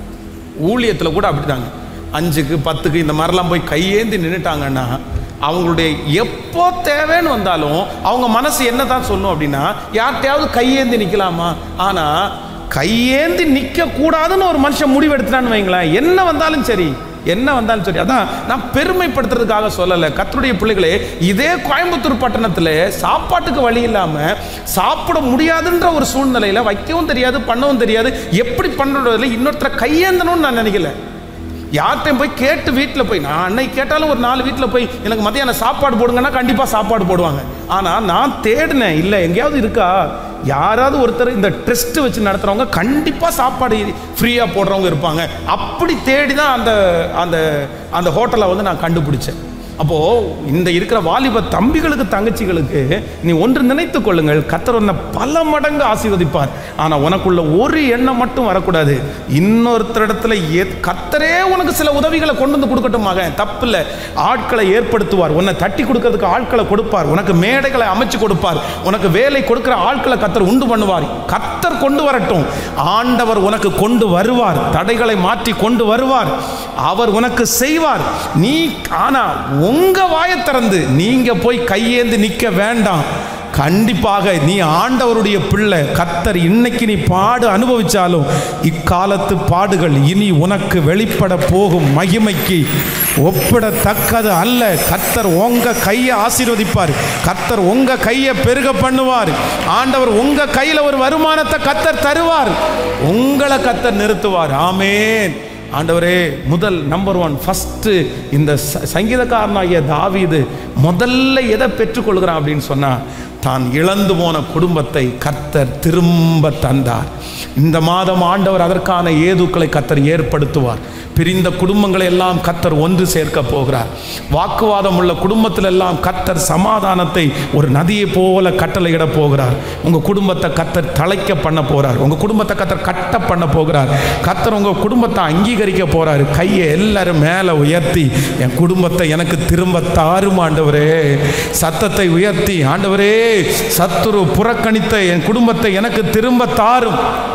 ஊழியத்தில் கூட அப்படிதாங்க அஞ்சுக்கு பத்துக்கு இந்த மாதிரிலாம் போய் கையேந்தி நின்றுட்டாங்கன்னா அவங்களுடைய எப்போ தேவைன்னு வந்தாலும் அவங்க மனசு என்ன தான் சொல்லும் அப்படின்னா யார்கிட்டயாவது கையேந்தி நிற்கலாமா ஆனால் கையேந்தி நிற்க கூடாதுன்னு ஒரு மனுஷன் முடிவெடுத்துட்டான்னு வைங்களேன் என்ன வந்தாலும் சரி என்ன வந்தாலும் சரி அதான் நான் பெருமைப்படுத்துறதுக்காக சொல்லலை கத்தருடைய பிள்ளைகளே இதே கோயம்புத்தூர் பட்டணத்தில் சாப்பாட்டுக்கு வழி இல்லாமல் சாப்பிட முடியாதுன்ற ஒரு சூழ்நிலையில் வைக்கவும் தெரியாது பண்ணவும் தெரியாது எப்படி பண்ணுறதில்ல இன்னொருத்தரை கையேந்தணும்னு நான் நினைக்கல யார்கிட்டையும் போய் கேட்டு வீட்டில் போய் நான் அன்னைக்கு கேட்டாலும் ஒரு நாலு வீட்டில் போய் எனக்கு மத்தியானம் சாப்பாடு போடுங்கன்னா கண்டிப்பாக சாப்பாடு போடுவாங்க ஆனால் நான் தேடினேன் இல்லை எங்கேயாவது இருக்கா யாராவது ஒருத்தர் இந்த ட்ரெஸ்ட் வச்சு நடத்துகிறவங்க கண்டிப்பாக சாப்பாடு ஃப்ரீயாக போடுறவங்க இருப்பாங்க அப்படி தேடி தான் அந்த அந்த அந்த ஹோட்டலை வந்து நான் கண்டுபிடிச்சேன் அப்போது இந்த இருக்கிற வாலிப தம்பிகளுக்கு தங்கச்சிகளுக்கு நீ ஒன்று நினைத்து கொள்ளுங்கள் கத்தர் உன்னை பல மடங்கு ஆசீர்வதிப்பார் ஆனால் உனக்குள்ள ஒரு எண்ணம் மட்டும் வரக்கூடாது இன்னொருத்தரிடத்துல ஏ கத்தரே உனக்கு சில உதவிகளை கொண்டு வந்து கொடுக்கட்டும் மகன் தப்பில்லை ஆட்களை ஏற்படுத்துவார் உன்னை தட்டி கொடுக்கறதுக்கு ஆட்களை கொடுப்பார் உனக்கு மேடைகளை அமைச்சு கொடுப்பார் உனக்கு வேலை கொடுக்கிற ஆட்களை கத்தர் உண்டு பண்ணுவார் கத்தர் கொண்டு வரட்டும் ஆண்டவர் உனக்கு கொண்டு வருவார் தடைகளை மாற்றி கொண்டு வருவார் அவர் உனக்கு செய்வார் நீ ஆனா உங்க வாயை திறந்து நீங்க போய் கையேந்து நிக்க வேண்டாம் கண்டிப்பாக நீ ஆண்டவருடைய பிள்ளை கத்தர் இன்னைக்கு நீ பாடு அனுபவிச்சாலும் இக்காலத்து பாடுகள் இனி உனக்கு வெளிப்பட போகும் மகிமைக்கு ஒப்பிடத்தக்கது அல்ல கத்தர் உங்க கையை ஆசீர்வதிப்பார் கத்தர் உங்க கையை பெருக பண்ணுவார் ஆண்டவர் உங்க கையில ஒரு வருமானத்தை கத்தர் தருவார் உங்களை கத்தர் நிறுத்துவார் ஆமேன் ஆண்டவரே முதல் நம்பர் ஒன் ஃபஸ்ட்டு இந்த ச- சங்கீதக்காரனாகிய தாவீது முதல்ல எதை பெற்றுக்கொள்கிறான் அப்படின்னு சொன்னா தான் இழந்து போன குடும்பத்தை கர்த்தர் திரும்ப தந்தார் இந்த மாதம் ஆண்டவர் அதற்கான ஏதுக்களை கர்த்தர் ஏற்படுத்துவார் பிரிந்த குடும்பங்களை எல்லாம் கர்த்தர் ஒன்று சேர்க்க போகிறார் வாக்குவாதம் உள்ள குடும்பத்தில் எல்லாம் கர்த்தர் சமாதானத்தை ஒரு நதியை போல கட்டளையிட போகிறார் உங்க குடும்பத்தை கர்த்தர் தலைக்க பண்ண போறார் உங்க குடும்பத்தை கர்த்தர் கட்ட பண்ண போகிறார் கர்த்தர் உங்க குடும்பத்தை அங்கீகரிக்க போறாரு கையை எல்லாரும் மேலே உயர்த்தி என் குடும்பத்தை எனக்கு திரும்ப தாரும் ஆண்டவரே சத்தத்தை உயர்த்தி ஆண்டவரே சத்துரு புறக்கணித்த என் குடும்பத்தை எனக்கு திரும்ப தாரும்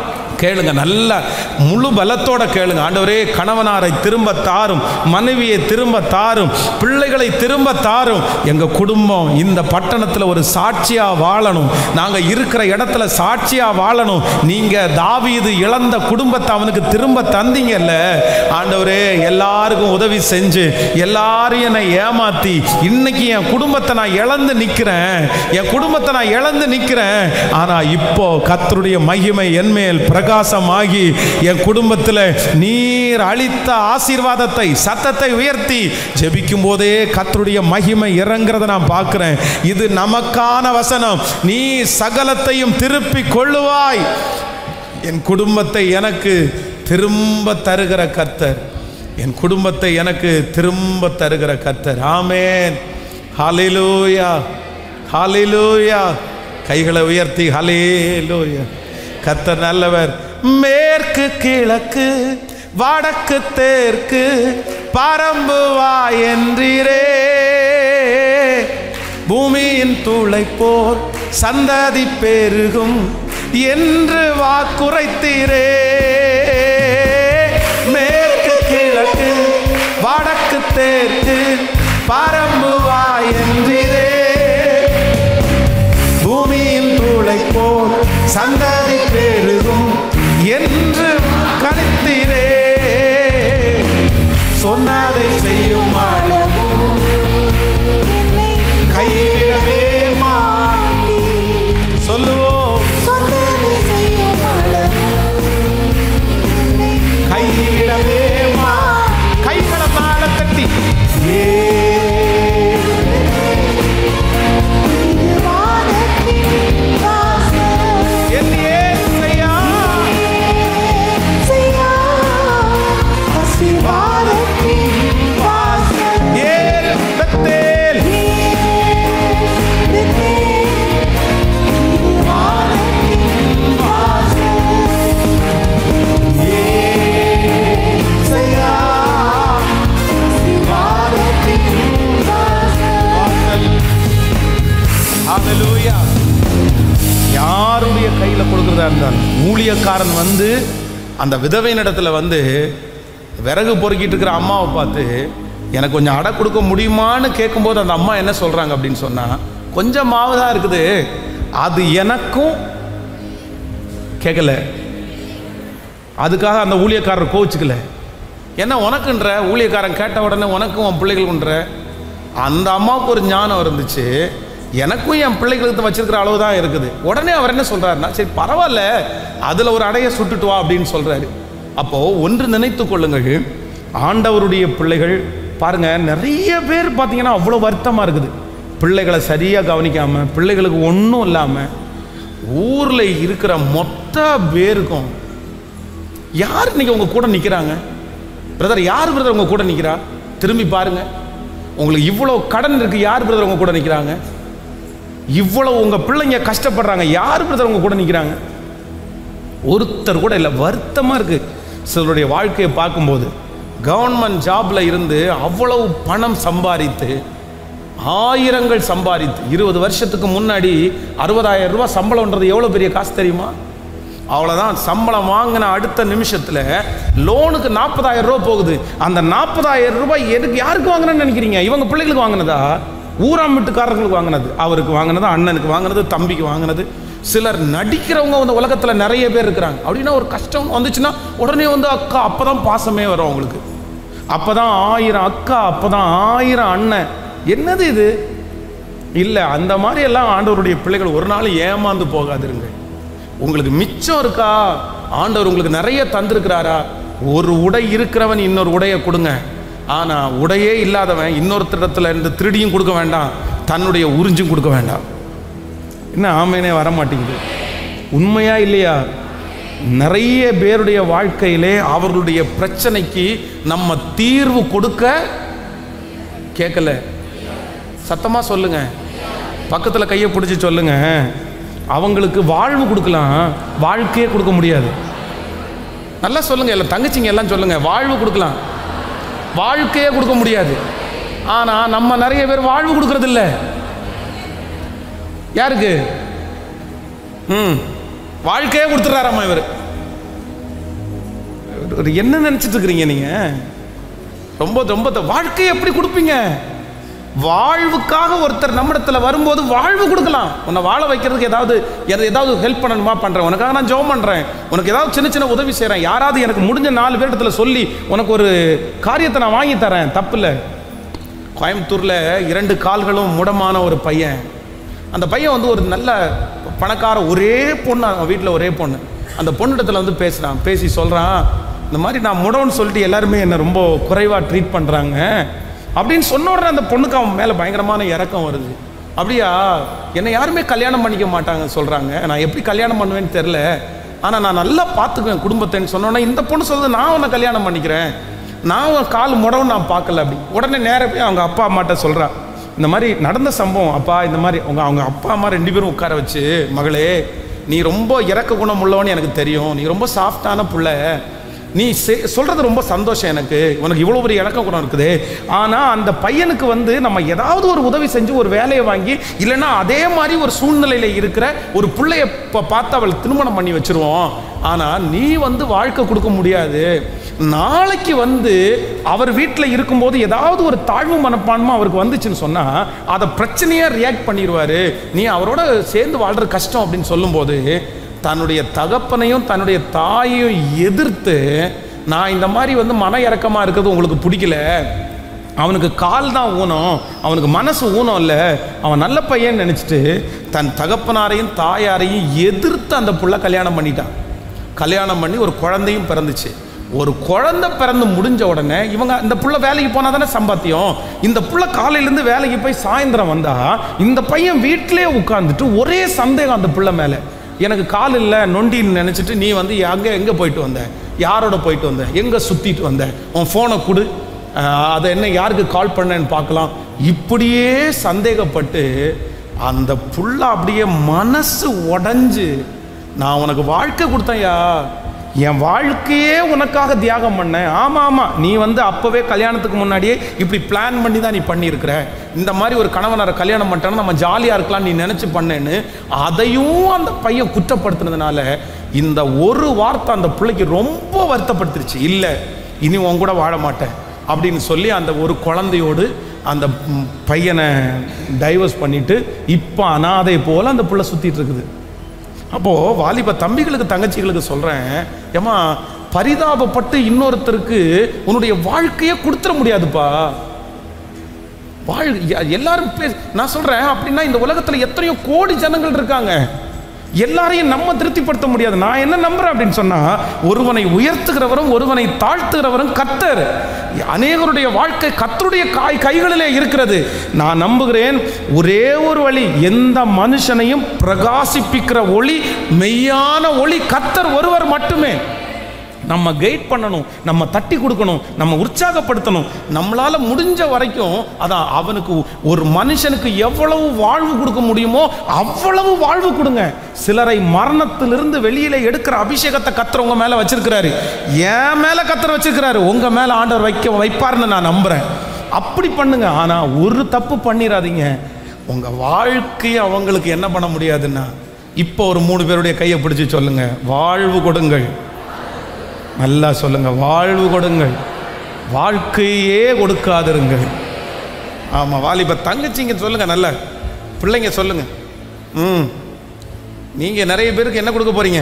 கேளுங்க நல்லா முழு பலத்தோட கேளுங்க ஆண்டவரே கணவனாரை திரும்ப தாரும் மனைவியை திரும்ப தாரும் பிள்ளைகளை திரும்ப தாரும் எங்க குடும்பம் இந்த பட்டணத்தில் ஒரு சாட்சியா வாழணும் நாங்க இருக்கிற இடத்துல சாட்சியா வாழணும் நீங்க தாவீது இழந்த குடும்பத்தை அவனுக்கு திரும்ப தந்தீங்கல்ல ஆண்டவரே எல்லாருக்கும் உதவி செஞ்சு எல்லாரையும் என்னை ஏமாத்தி இன்னைக்கு என் குடும்பத்தை நான் இழந்து நிக்கிறேன் என் குடும்பத்தை நான் இழந்து நிக்கிறேன் ஆனா இப்போ கர்த்தருடைய மகிமை என்மேல் பிரகாசமாகி என் குடும்பத்தில் நீர் அளித்த ஆசீர்வாதத்தை சத்தத்தை உயர்த்தி ஜெபிக்கும் போதே கர்த்தருடைய மகிமை இறங்குறத நான் பார்க்கிறேன் இது நமக்கான வசனம் நீ சகலத்தையும் திருப்பி கொள்ளுவாய் என் குடும்பத்தை எனக்கு திரும்ப தருகிற கர்த்தர் என் குடும்பத்தை எனக்கு திரும்ப தருகிற கர்த்தர் ஆமேன் ஹalleluya ஹalleluya கைகளை உயர்த்தி ஹalleluya கர்த்தர் நல்லவர் மேற்கு கிழக்கு வடக்கு தெற்கு பரம்புவா என்றீரே பூமியின் தூளை போர் சந்ததி பெருகும் என்று வாக்குரைத்தீரே மேற்கு கிழக்கு வடக்கு தெற்கு பரம்புவா என்றீரே பூமியின் தூளை போல் சந்ததி பெருகும் என்று கணித்தீரே சொன்னதை செய்யும் அளவு கையிடவே சொல்லுவோம் கையிடவே கைகளை மேல தட்டி ஏ என் ஏசையா ஏல் பெத்தேல் ஏசையா ஹalleluya யாருடைய கையில கொடுக்கிறதா இருந்தாலும் ஊழியக்காரன் வந்து அந்த விதவையினிடத்துல வந்து விறகு பொறுக்கிட்டு இருக்கிற அம்மாவை பார்த்து எனக்கு கொஞ்சம் அடை கொடுக்க முடியுமான்னு கேட்கும்போது அந்த அம்மா என்ன சொல்றாங்க அப்படின்னு சொன்னா கொஞ்சம் மாவு தான் இருக்குது அது எனக்கும் கேட்கல அதுக்காக அந்த ஊழியக்காரர் கோவிச்சுக்கல என்ன உனக்குன்ற ஊழியக்காரன் கேட்ட உடனே உனக்கும் உன் பிள்ளைகளுக்குன்ற அந்த அம்மாவுக்கு ஒரு ஞானம் இருந்துச்சு எனக்கும் என் பிள்ளைகளுக்கு வச்சிருக்கிற அளவு தான் இருக்குது உடனே அவர் என்ன சொல்றாருன்னா சரி பரவாயில்ல அதில் ஒரு அடையை சுட்டுட்டு வா அப்படின்னு சொல்றாரு அப்போ ஒன்று நினைத்து கொள்ளுங்கள் ஆண்டவருடைய பிள்ளைகள் பாருங்க நிறைய பேர் பார்த்தீங்கன்னா அவ்வளோ வருத்தமாக இருக்குது பிள்ளைகளை சரியாக கவனிக்காம பிள்ளைகளுக்கு ஒன்றும் இல்லாமல் ஊரில் இருக்கிற மொத்த பேருக்கும் யார் இன்னைக்கு உங்க கூட நிற்கிறாங்க பிரதர் யார் பிரதர் உங்க கூட நிற்கிறா திரும்பி பாருங்க உங்களுக்கு இவ்வளோ கடன் இருக்கு யார் பிரதர் உங்க கூட நிற்கிறாங்க இவ்வளவு உங்க பிள்ளைங்க கஷ்டப்படுறாங்க யார் பிரதர் உங்க கூட நிற்கிறாங்க ஒருத்தர் கூட இல்லை வருத்தமாக இருக்கு சிலருடைய வாழ்க்கையை பார்க்கும்போது கவர்மெண்ட் ஜாப்ல இருந்து அவ்வளவு பணம் சம்பாதித்து ஆயிரங்கள் சம்பாதித்து இருபது வருஷத்துக்கு முன்னாடி அறுபதாயிரம் ரூபாய் சம்பளம்ன்றது எவ்வளோ பெரிய காசு தெரியுமா அவ்வளோதான் சம்பளம் வாங்கின அடுத்த நிமிஷத்தில் லோனுக்கு நாற்பதாயிரம் ரூபாய் போகுது அந்த நாற்பதாயிரம் ரூபாய் எதுக்கு யாருக்கு வாங்கினேன்னு நினைக்கிறீங்க இவங்க பிள்ளைகளுக்கு வாங்கினதா ஊராம் வீட்டுக்காரர்களுக்கு வாங்கினது அவருக்கு வாங்கினது அண்ணனுக்கு வாங்கினது தம்பிக்கு வாங்கினது சிலர் நடிக்கிறவங்க வந்து உலகத்தில் நிறைய பேர் இருக்கிறாங்க அப்படின்னா ஒரு கஷ்டம் வந்துச்சுன்னா உடனே வந்து அக்கா அப்போ தான் பாசமே வரும் அவங்களுக்கு அப்போ தான் ஆயிரம் அக்கா அப்போ தான் ஆயிரம் அண்ணன் என்னது இது இல்லை அந்த மாதிரி எல்லாம் ஆண்டவருடைய பிள்ளைகள் ஒரு நாள் ஏமாந்து போகாதிருங்க உங்களுக்கு மிச்சம் இருக்கா ஆண்டவர் உங்களுக்கு நிறைய தந்திருக்கிறாரா ஒரு உடை இருக்கிறவன் இன்னொரு உடையை கொடுங்க ஆனா உடையே இல்லாதவன் இன்னொருத்தரிடத்துல இருந்து திருடியும் கொடுக்க வேண்டாம் தன்னுடைய உறிஞ்சும் கொடுக்க வேண்டாம் என்ன ஆமைனே வர மாட்டேங்குது உண்மையா இல்லையா நிறைய பேருடைய வாழ்க்கையிலே அவர்களுடைய பிரச்சனைக்கு நம்ம தீர்வு கொடுக்க கேட்கல சத்தமா சொல்லுங்க பக்கத்துல கையை பிடிச்சி சொல்லுங்க அவங்களுக்கு வாழ்வு கொடுக்கலாம் வாழ்க்கையே கொடுக்க முடியாது நல்லா சொல்லுங்க எல்லாம் தங்கச்சிங்க எல்லாம் சொல்லுங்க வாழ்வு கொடுக்கலாம் வாழ்க்கையே கொடுக்க முடியாது ஆனா நம்ம நிறைய பேர் வாழ்வு கொடுக்கறது இல்ல யாருக்கு ம் வாழ்க்கையே கொடுத்துட்றாராம்மா இவர் ஒரு என்ன நினைச்சிட்டு இருக்கிறீங்க நீங்க ரொம்ப ரொம்ப த- வாழ்க்கையை எப்படி கொடுப்பீங்க வாழ்வுக்காக ஒருத்தர் நம்மிடத்துல வரும்போது வாழ்வு கொடுக்கலாம் உன்னை வாழ வைக்கிறதுக்கு ஏதாவது எத- ஏதாவது ஹெல்ப் பண்ணணுமா பண்றேன் உனக்காக நான் ஜெபம் பண்றேன் உனக்கு ஏதாவது சின்ன சின்ன உதவி செய்றேன் யாராவது எனக்கு முடிஞ்ச நாலு பேரிடத்துல சொல்லி உனக்கு ஒரு காரியத்தை நான் வாங்கி தரேன் தப்பு கோயம்புத்தூர்ல இரண்டு கால்களும் முடமான ஒரு பையன் அந்த பையன் வந்து ஒரு நல்ல பணக்கார ஒரே பொண்ணு அவன் வீட்டில் ஒரே பொண்ணு அந்த பொண்ணிடத்துல வந்து பேசுகிறான் பேசி சொல்கிறான் இந்த மாதிரி நான் முடம்னு சொல்லிட்டு எல்லாருமே என்னை ரொம்ப குறைவாக ட்ரீட் பண்ணுறாங்க அப்படின்னு சொன்ன உடனே அந்த பொண்ணுக்கு அவன் மேலே பயங்கரமான இறக்கம் வருது அப்படியா என்னை யாருமே கல்யாணம் பண்ணிக்க மாட்டாங்க சொல்கிறாங்க நான் எப்படி கல்யாணம் பண்ணுவேன்னு தெரில ஆனால் நான் நல்லா பார்த்துக்குவேன் குடும்பத்தைன்னு சொன்னோன்னே இந்த பொண்ணு சொல்லுது நான் உன்னை கல்யாணம் பண்ணிக்கிறேன் நான் உன் கால் முடவும் நான் பார்க்கல அப்படி உடனே நேரா போய் அவங்க அப்பா அம்மாட்ட சொல்றா இந்த மாதிரி நடந்த சம்பவம் அப்பா இந்த மாதிரி அவங்க அவங்க அப்பா அம்மா ரெண்டு பேரும் உட்கார வச்சு மகளே நீ ரொம்ப இறக்க குணம் உள்ளவன்னு எனக்கு தெரியும் நீ ரொம்ப சாஃப்டான புள்ள நீ செ- சொல்றது ரொம்ப சந்தோஷம் எனக்கு உனக்கு இவ்வளோ பெரிய இறக்க குணம் இருக்குது ஆனால் அந்த பையனுக்கு வந்து நம்ம ஏதாவது ஒரு உதவி செஞ்சு ஒரு வேலையை வாங்கி இல்லைன்னா அதே மாதிரி ஒரு சூழ்நிலையில இருக்கிற ஒரு பிள்ளைய ப- பார்த்து அவள் திருமணம் பண்ணி வச்சிருவோம் ஆனால் நீ வந்து வாழ்க்கை கொடுக்க முடியாது நாளைக்கு வந்து அவர் வீட்டில் இருக்கும்போது ஏதாவது ஒரு தாழ்வு மனப்பான்மை அவருக்கு வந்துச்சுன்னு சொன்னால் அதை பிரச்சனையாக ரியாக்ட் பண்ணிடுவாரு நீ அவரோட சேர்ந்து வாழ்றது கஷ்டம் அப்படின்னு சொல்லும்போது தன்னுடைய தகப்பனையும் தன்னுடைய தாயையும் எதிர்த்து நான் இந்த மாதிரி வந்து மன இறக்கமாக இருக்கிறது உங்களுக்கு பிடிக்கல அவனுக்கு கால் தான் ஊனம் அவனுக்கு மனசு ஊனம் இல்லை அவன் நல்ல பையன் நினச்சிட்டு தன் தகப்பனாரையும் தாயாரையும் எதிர்த்து அந்த புள்ள கல்யாணம் பண்ணிட்டான் கல்யாணம் பண்ணி ஒரு குழந்தையும் பிறந்துச்சு ஒரு குழந்தை பிறந்து முடிஞ்ச உடனே இவங்க இந்த புள்ள வேலைக்கு போனால் தானே சம்பாத்தியம் இந்த புள்ள காலையிலேருந்து வேலைக்கு போய் சாயந்தரம் வந்தா இந்த பையன் வீட்டிலே உட்காந்துட்டு ஒரே சந்தேகம் அந்த புள்ள மேலே எனக்கு கால் இல்லை நொண்டின்னு நினச்சிட்டு நீ வந்து அங்கே எங்கே போயிட்டு வந்த யாரோட போயிட்டு வந்த எங்கே சுற்றிட்டு வந்த உன் ஃபோனை கொடு அஹ், அதை என்ன யாருக்கு கால் பண்ணேன்னு பார்க்கலாம் இப்படியே சந்தேகப்பட்டு அந்த புள்ள அப்படியே மனசு உடைஞ்சு நான் உனக்கு வாழ்க்கை கொடுத்தேன்யா என் வாழ்க்கையே உனக்காக தியாகம் பண்ணேன் ஆமாம் ஆமாம் நீ வந்து அப்போவே கல்யாணத்துக்கு முன்னாடியே இப்படி பிளான் பண்ணி தான் நீ பண்ணியிருக்கிற இந்த மாதிரி ஒரு கணவனரை கல்யாணம் பண்ணிட்டேன்னா நம்ம ஜாலியாக இருக்கலாம் நீ நினச்சி பண்ணேன்னு அதையும் அந்த பையன் குற்றப்படுத்தினதுனால இந்த ஒரு வார்த்தை அந்த பிள்ளைக்கு ரொம்ப வருத்தப்படுத்திருச்சு இல்லை இனி உன் கூட வாழ மாட்டேன் அப்படின்னு சொல்லி அந்த ஒரு குழந்தையோடு அந்த ம், பையனை டைவர்ஸ் பண்ணிட்டு இப்போ அனாதை போல அந்த புள்ள சுத்திட்டு இருக்குது அப்போ வாலிப தம்பிகளுக்கு தங்கச்சிகளுக்கு சொல்றேன் ஏமா பரிதாபப்பட்டு இன்னொருத்தருக்கு உன்னுடைய வாழ்க்கையே கொடுத்துட முடியாதுப்பா வாழ் எ- எல்லாரும் பே- நான் சொல்றேன் அப்படின்னா இந்த உலகத்துல எத்தனையோ கோடி ஜனங்கள் இருக்காங்க எல்லாரையும் நம்ம திருப்திப்படுத்த முடியாது நான் என்ன நம்புறேன் அப்படின்னு சொன்னா ஒருவனை உயர்த்துகிறவரும் ஒருவனை தாழ்த்துகிறவரும் கத்தர் அநேகருடைய வாழ்க்கை கத்தருடைய காய் கைகளிலே இருக்கிறது நான் நம்புகிறேன் ஒரே ஒரு வழி எந்த மனுஷனையும் பிரகாசிப்பிக்கிற ஒளி மெய்யான ஒளி கத்தர் ஒருவர் மட்டுமே நம்ம கைட் பண்ணணும் நம்ம தட்டி கொடுக்கணும் நம்ம உற்சாகப்படுத்தணும் நம்மளால முடிஞ்ச வரைக்கும் அதான் அவனுக்கு ஒரு மனுஷனுக்கு எவ்வளவு வாழ்வு கொடுக்க முடியுமோ அவ்வளவு வாழ்வு கொடுங்க சிலரை மரணத்திலிருந்து வெளியில எடுக்கிற அபிஷேகத்தை கத்தர் உங்க மேல வச்சிருக்கிறாரு என் மேல கத்தர் வச்சிருக்கிறாரு உங்க மேல ஆண்டவர் வைக்க வைப்பார்னு நான் நம்புறேன் அப்படி பண்ணுங்க ஆனா ஒரு தப்பு பண்ணிடாதீங்க உங்க வாழ்க்கையை அவங்களுக்கு என்ன பண்ண முடியாதுன்னா இப்போ ஒரு மூணு பேருடைய கையை பிடிச்சு சொல்லுங்க வாழ்வு கொடுங்கள் நல்லா சொல்லுங்க வாழ்வு கொடுங்கள் வாழ்க்கையே கொடுக்காதிருங்கள் ஆமாம் வாலிப தங்கச்சிங்க சொல்லுங்க நல்ல பிள்ளைங்க சொல்லுங்க ம் நீங்கள் நிறைய பேருக்கு என்ன கொடுக்க போறீங்க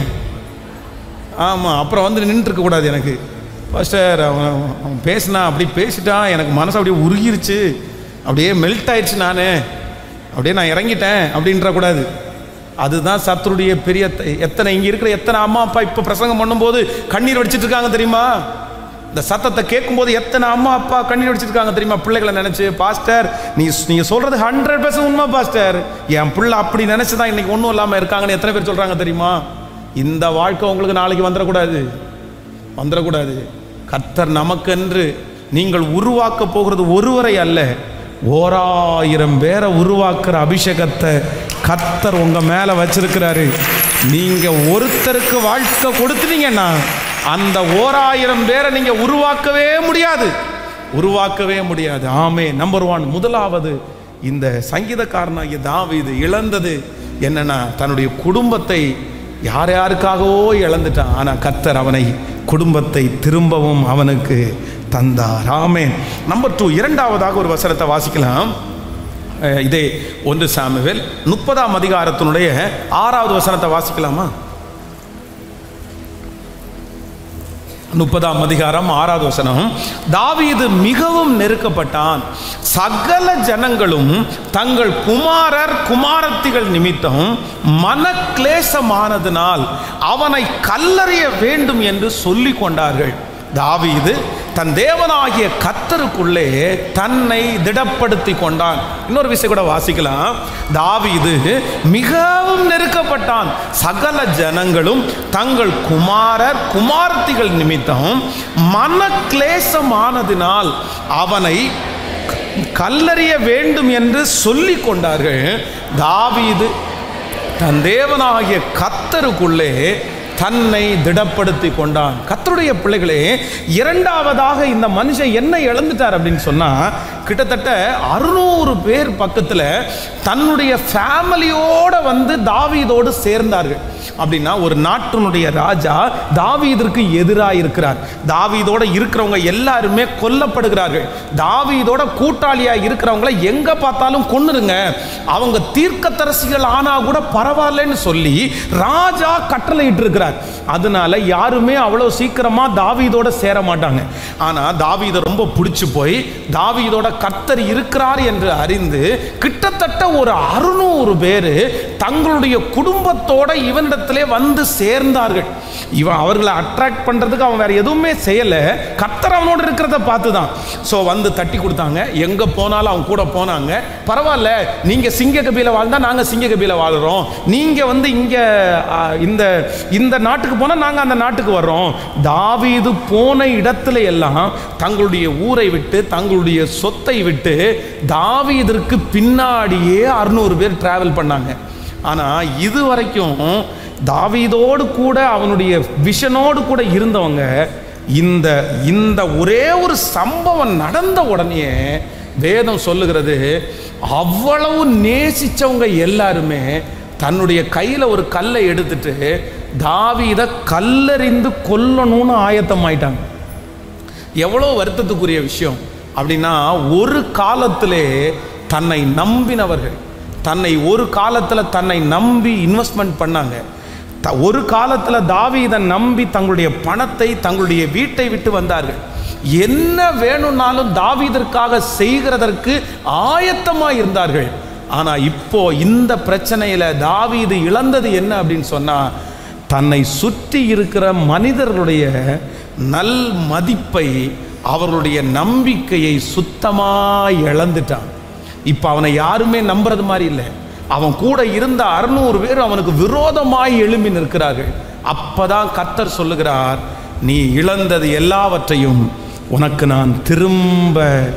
ஆமாம் அப்புறம் வந்து நின்றுருக்க கூடாது எனக்கு பாஸ்டர் அவன் அவன் பேசினா அப்படி பேசிட்டான் எனக்கு மனசு அப்படியே உருகிருச்சு அப்படியே மெல்ட் ஆயிடுச்சு நான் அப்படியே நான் இறங்கிட்டேன் அப்படின்ற கூடாது அதுதான் சத்துருடைய பெரிய த- எத்தனை இங்கே இருக்கிற எத்தனை அம்மா அப்பா இப்போ பிரசங்கம் பண்ணும்போது கண்ணீர் வடிச்சிட்டு இருக்காங்க தெரியுமா இந்த சத்தத்தை கேட்கும்போது எத்தனை அம்மா அப்பா கண்ணீர் வடிச்சிட்டு இருக்காங்க தெரியுமா பிள்ளைகளை நினைச்சு பாஸ்டர் நீ நீங்க சொல்றது ஹண்ட்ரட் பர்சன்ட் உண்மை பாஸ்டர் என் பிள்ளை அப்படி நினைச்சு தான் இன்னைக்கு ஒன்றும் இல்லாமல் இருக்காங்கன்னு எத்தனை பேர் சொல்றாங்க தெரியுமா இந்த வாழ்க்கை உங்களுக்கு நாளைக்கு வந்துடக்கூடாது வந்துடக்கூடாது கர்த்தர் நமக்கென்று நீங்கள் உருவாக்க போகிறது ஒருவரை அல்ல ஓராயிரம் பேரை உருவாக்குற அபிஷேகத்தை கர்த்தர் உங்க மேல வச்சிருக்கிறாரு நீங்க ஒருத்தருக்கு வாழ்க்கை கொடுத்துட்டீங்கன்னா அந்த ஓராயிரம் பேரை நீங்க உருவாக்கவே முடியாது உருவாக்கவே முடியாது ஆமே நம்பர் ஒன் முதலாவது இந்த சங்கீதக்காரனாகிய தாவீது இழந்தது என்னன்னா தன்னுடைய குடும்பத்தை யார் யாருக்காகவோ இழந்துட்டான் ஆனா கர்த்தர் அவனை குடும்பத்தை திரும்பவும் அவனுக்கு தந்தார் ஆமென் நம்பர் டூ இரண்டாவதாக ஒரு வசனத்தை வாசிக்கலாம் அஹ் இதே ஒன்று சாமுவேல் முப்பதாம் அதிகாரத்தினுடைய ஆறாவது வசனத்தை வாசிக்கலாமா முப்பதாம் அதிகாரம் ஆறாவது வசனம் தாவீது மிகவும் நெருக்கப்பட்டான் சகல ஜனங்களும் தங்கள் குமாரர் குமாரத்திகள் நிமித்தம் மனக்லேசமானதினால் அவனை கல்லறிய வேண்டும் என்று சொல்லிக் கொண்டார்கள் தாவீது தன் தேவனாகிய கத்தருக்குள்ளே தன்னை திடப்படுத்தி கொண்டான் இன்னொரு விஷயம் கூட வாசிக்கலாம் தாவீது மிகவும் நெருக்கப்பட்டான் சகல ஜனங்களும் தங்கள் குமாரர் குமாரத்திகள் நிமித்தம் மனக்லேசமானதினால் அவனை கல்லறிய வேண்டும் என்று சொல்லிக் கொண்டார்கள் தாவீது தன் தேவனாகிய கத்தருக்குள்ளே தன்னை திடப்படுத்தி கொண்டான் கத்தருடைய பிள்ளைகளே இரண்டாவதாக இந்த மனுஷன் என்ன இழந்துட்டார் அப்படின்னு சொன்னா கிட்டத்தட்ட அறுநூறு பேர் பக்கத்தில் தன்னுடைய ஃபேமிலியோட வந்து தாவீதோடு சேர்ந்தார்கள் அப்படின்னா ஒரு நாட்டினுடைய ராஜா தாவீதிற்கு எதிராக இருக்கிறார் தாவீதோட இருக்கிறவங்க எல்லாருமே கொல்லப்படுகிறார்கள் தாவீதோட கூட்டாளியா இருக்கிறவங்கள எங்க பார்த்தாலும் கொன்னுருங்க அவங்க தீர்க்கதரிசிகள் ஆனா கூட பரவாயில்லன்னு சொல்லி ராஜா கட்டளையிட்டு இருக்கிறார் அதனால யாருமே அவ்வளவு சீக்கிரமா தாவீதோட சேர மாட்டாங்க ஆனா தாவீதை ரொம்ப பிடிச்சு போய் தாவீதோட கர்த்தர் இருக்கிறார் என்று அறிந்து கிட்டத்தட்ட ஒரு அறுநூறு பேர் தங்களுடைய குடும்பத்தோட இவனிடத்திலே வந்து சேர்ந்தார்கள் இவன் அவர்களை அட்ராக்ட் பண்றதுக்கு அவன் வேற எதுவுமே செய்யல கர்த்தர் அவனோட இருக்கிறத பார்த்து தான் ஸோ வந்து தட்டி கொடுத்தாங்க எங்க போனாலும் அவன் கூட போனாங்க பரவாயில்ல நீங்க சிங்க கபில வாழ்ந்தா நாங்க சிங்க கபில வாழ்றோம் நீங்க வந்து இங்க ஆ, இந்த இந்த நாட்டுக்கு போனா நாங்க அந்த நாட்டுக்கு வர்றோம் தாவீது போன இடத்துல எல்லாம் தங்களுடைய ஊரை விட்டு தங்களுடைய சொத்தை விட்டு தாவீதிற்கு பின்னாடியே அறுநூறு பேர் டிராவல் பண்ணாங்க ஆனா இது வரைக்கும் தாவீதோடு கூட அவனுடைய விஷனோடு கூட இருந்தவங்க இந்த இந்த ஒரே ஒரு சம்பவம் நடந்த உடனே வேதம் சொல்லுகிறது அவ்வளவு நேசிச்சவங்க எல்லாருமே தன்னுடைய கையில் ஒரு கல்லை எடுத்துட்டு தாவீதை கல்லறிந்து கொல்லணும்னு ஆயத்தமாயிட்டாங்க எவ்வளோ வருத்தத்துக்குரிய விஷயம் அப்படின்னா ஒரு காலத்திலே தன்னை நம்பினவர்கள் தன்னை ஒரு காலத்தில் தன்னை நம்பி இன்வெஸ்ட்மெண்ட் பண்ணாங்க த- ஒரு காலத்தில் தாவீதை நம்பி தங்களுடைய பணத்தை தங்களுடைய வீட்டை விட்டு வந்தார்கள் என்ன வேணும்னாலும் தாவீதற்காக செய்கிறதற்கு ஆயத்தமாக இருந்தார்கள் ஆனால் இப்போ இந்த பிரச்சனையில் தாவீது இழந்தது என்ன அப்படின்னு சொன்னால் தன்னை சுற்றி இருக்கிற மனிதர்களுடைய நல் மதிப்பை அவர்களுடைய நம்பிக்கையை சுத்தமாக இழந்துட்டான் இப்போ அவனை யாருமே நம்புறது மாதிரி இல்லை அவன் கூட இருந்த அறுநூறு பேர் அவனுக்கு விரோதமாய் எழும்பி நிற்கிறார்கள் அப்பதான் கர்த்தர் சொல்லுகிறார் நீ இழந்தது எல்லாவற்றையும் உனக்கு நான் திரும்ப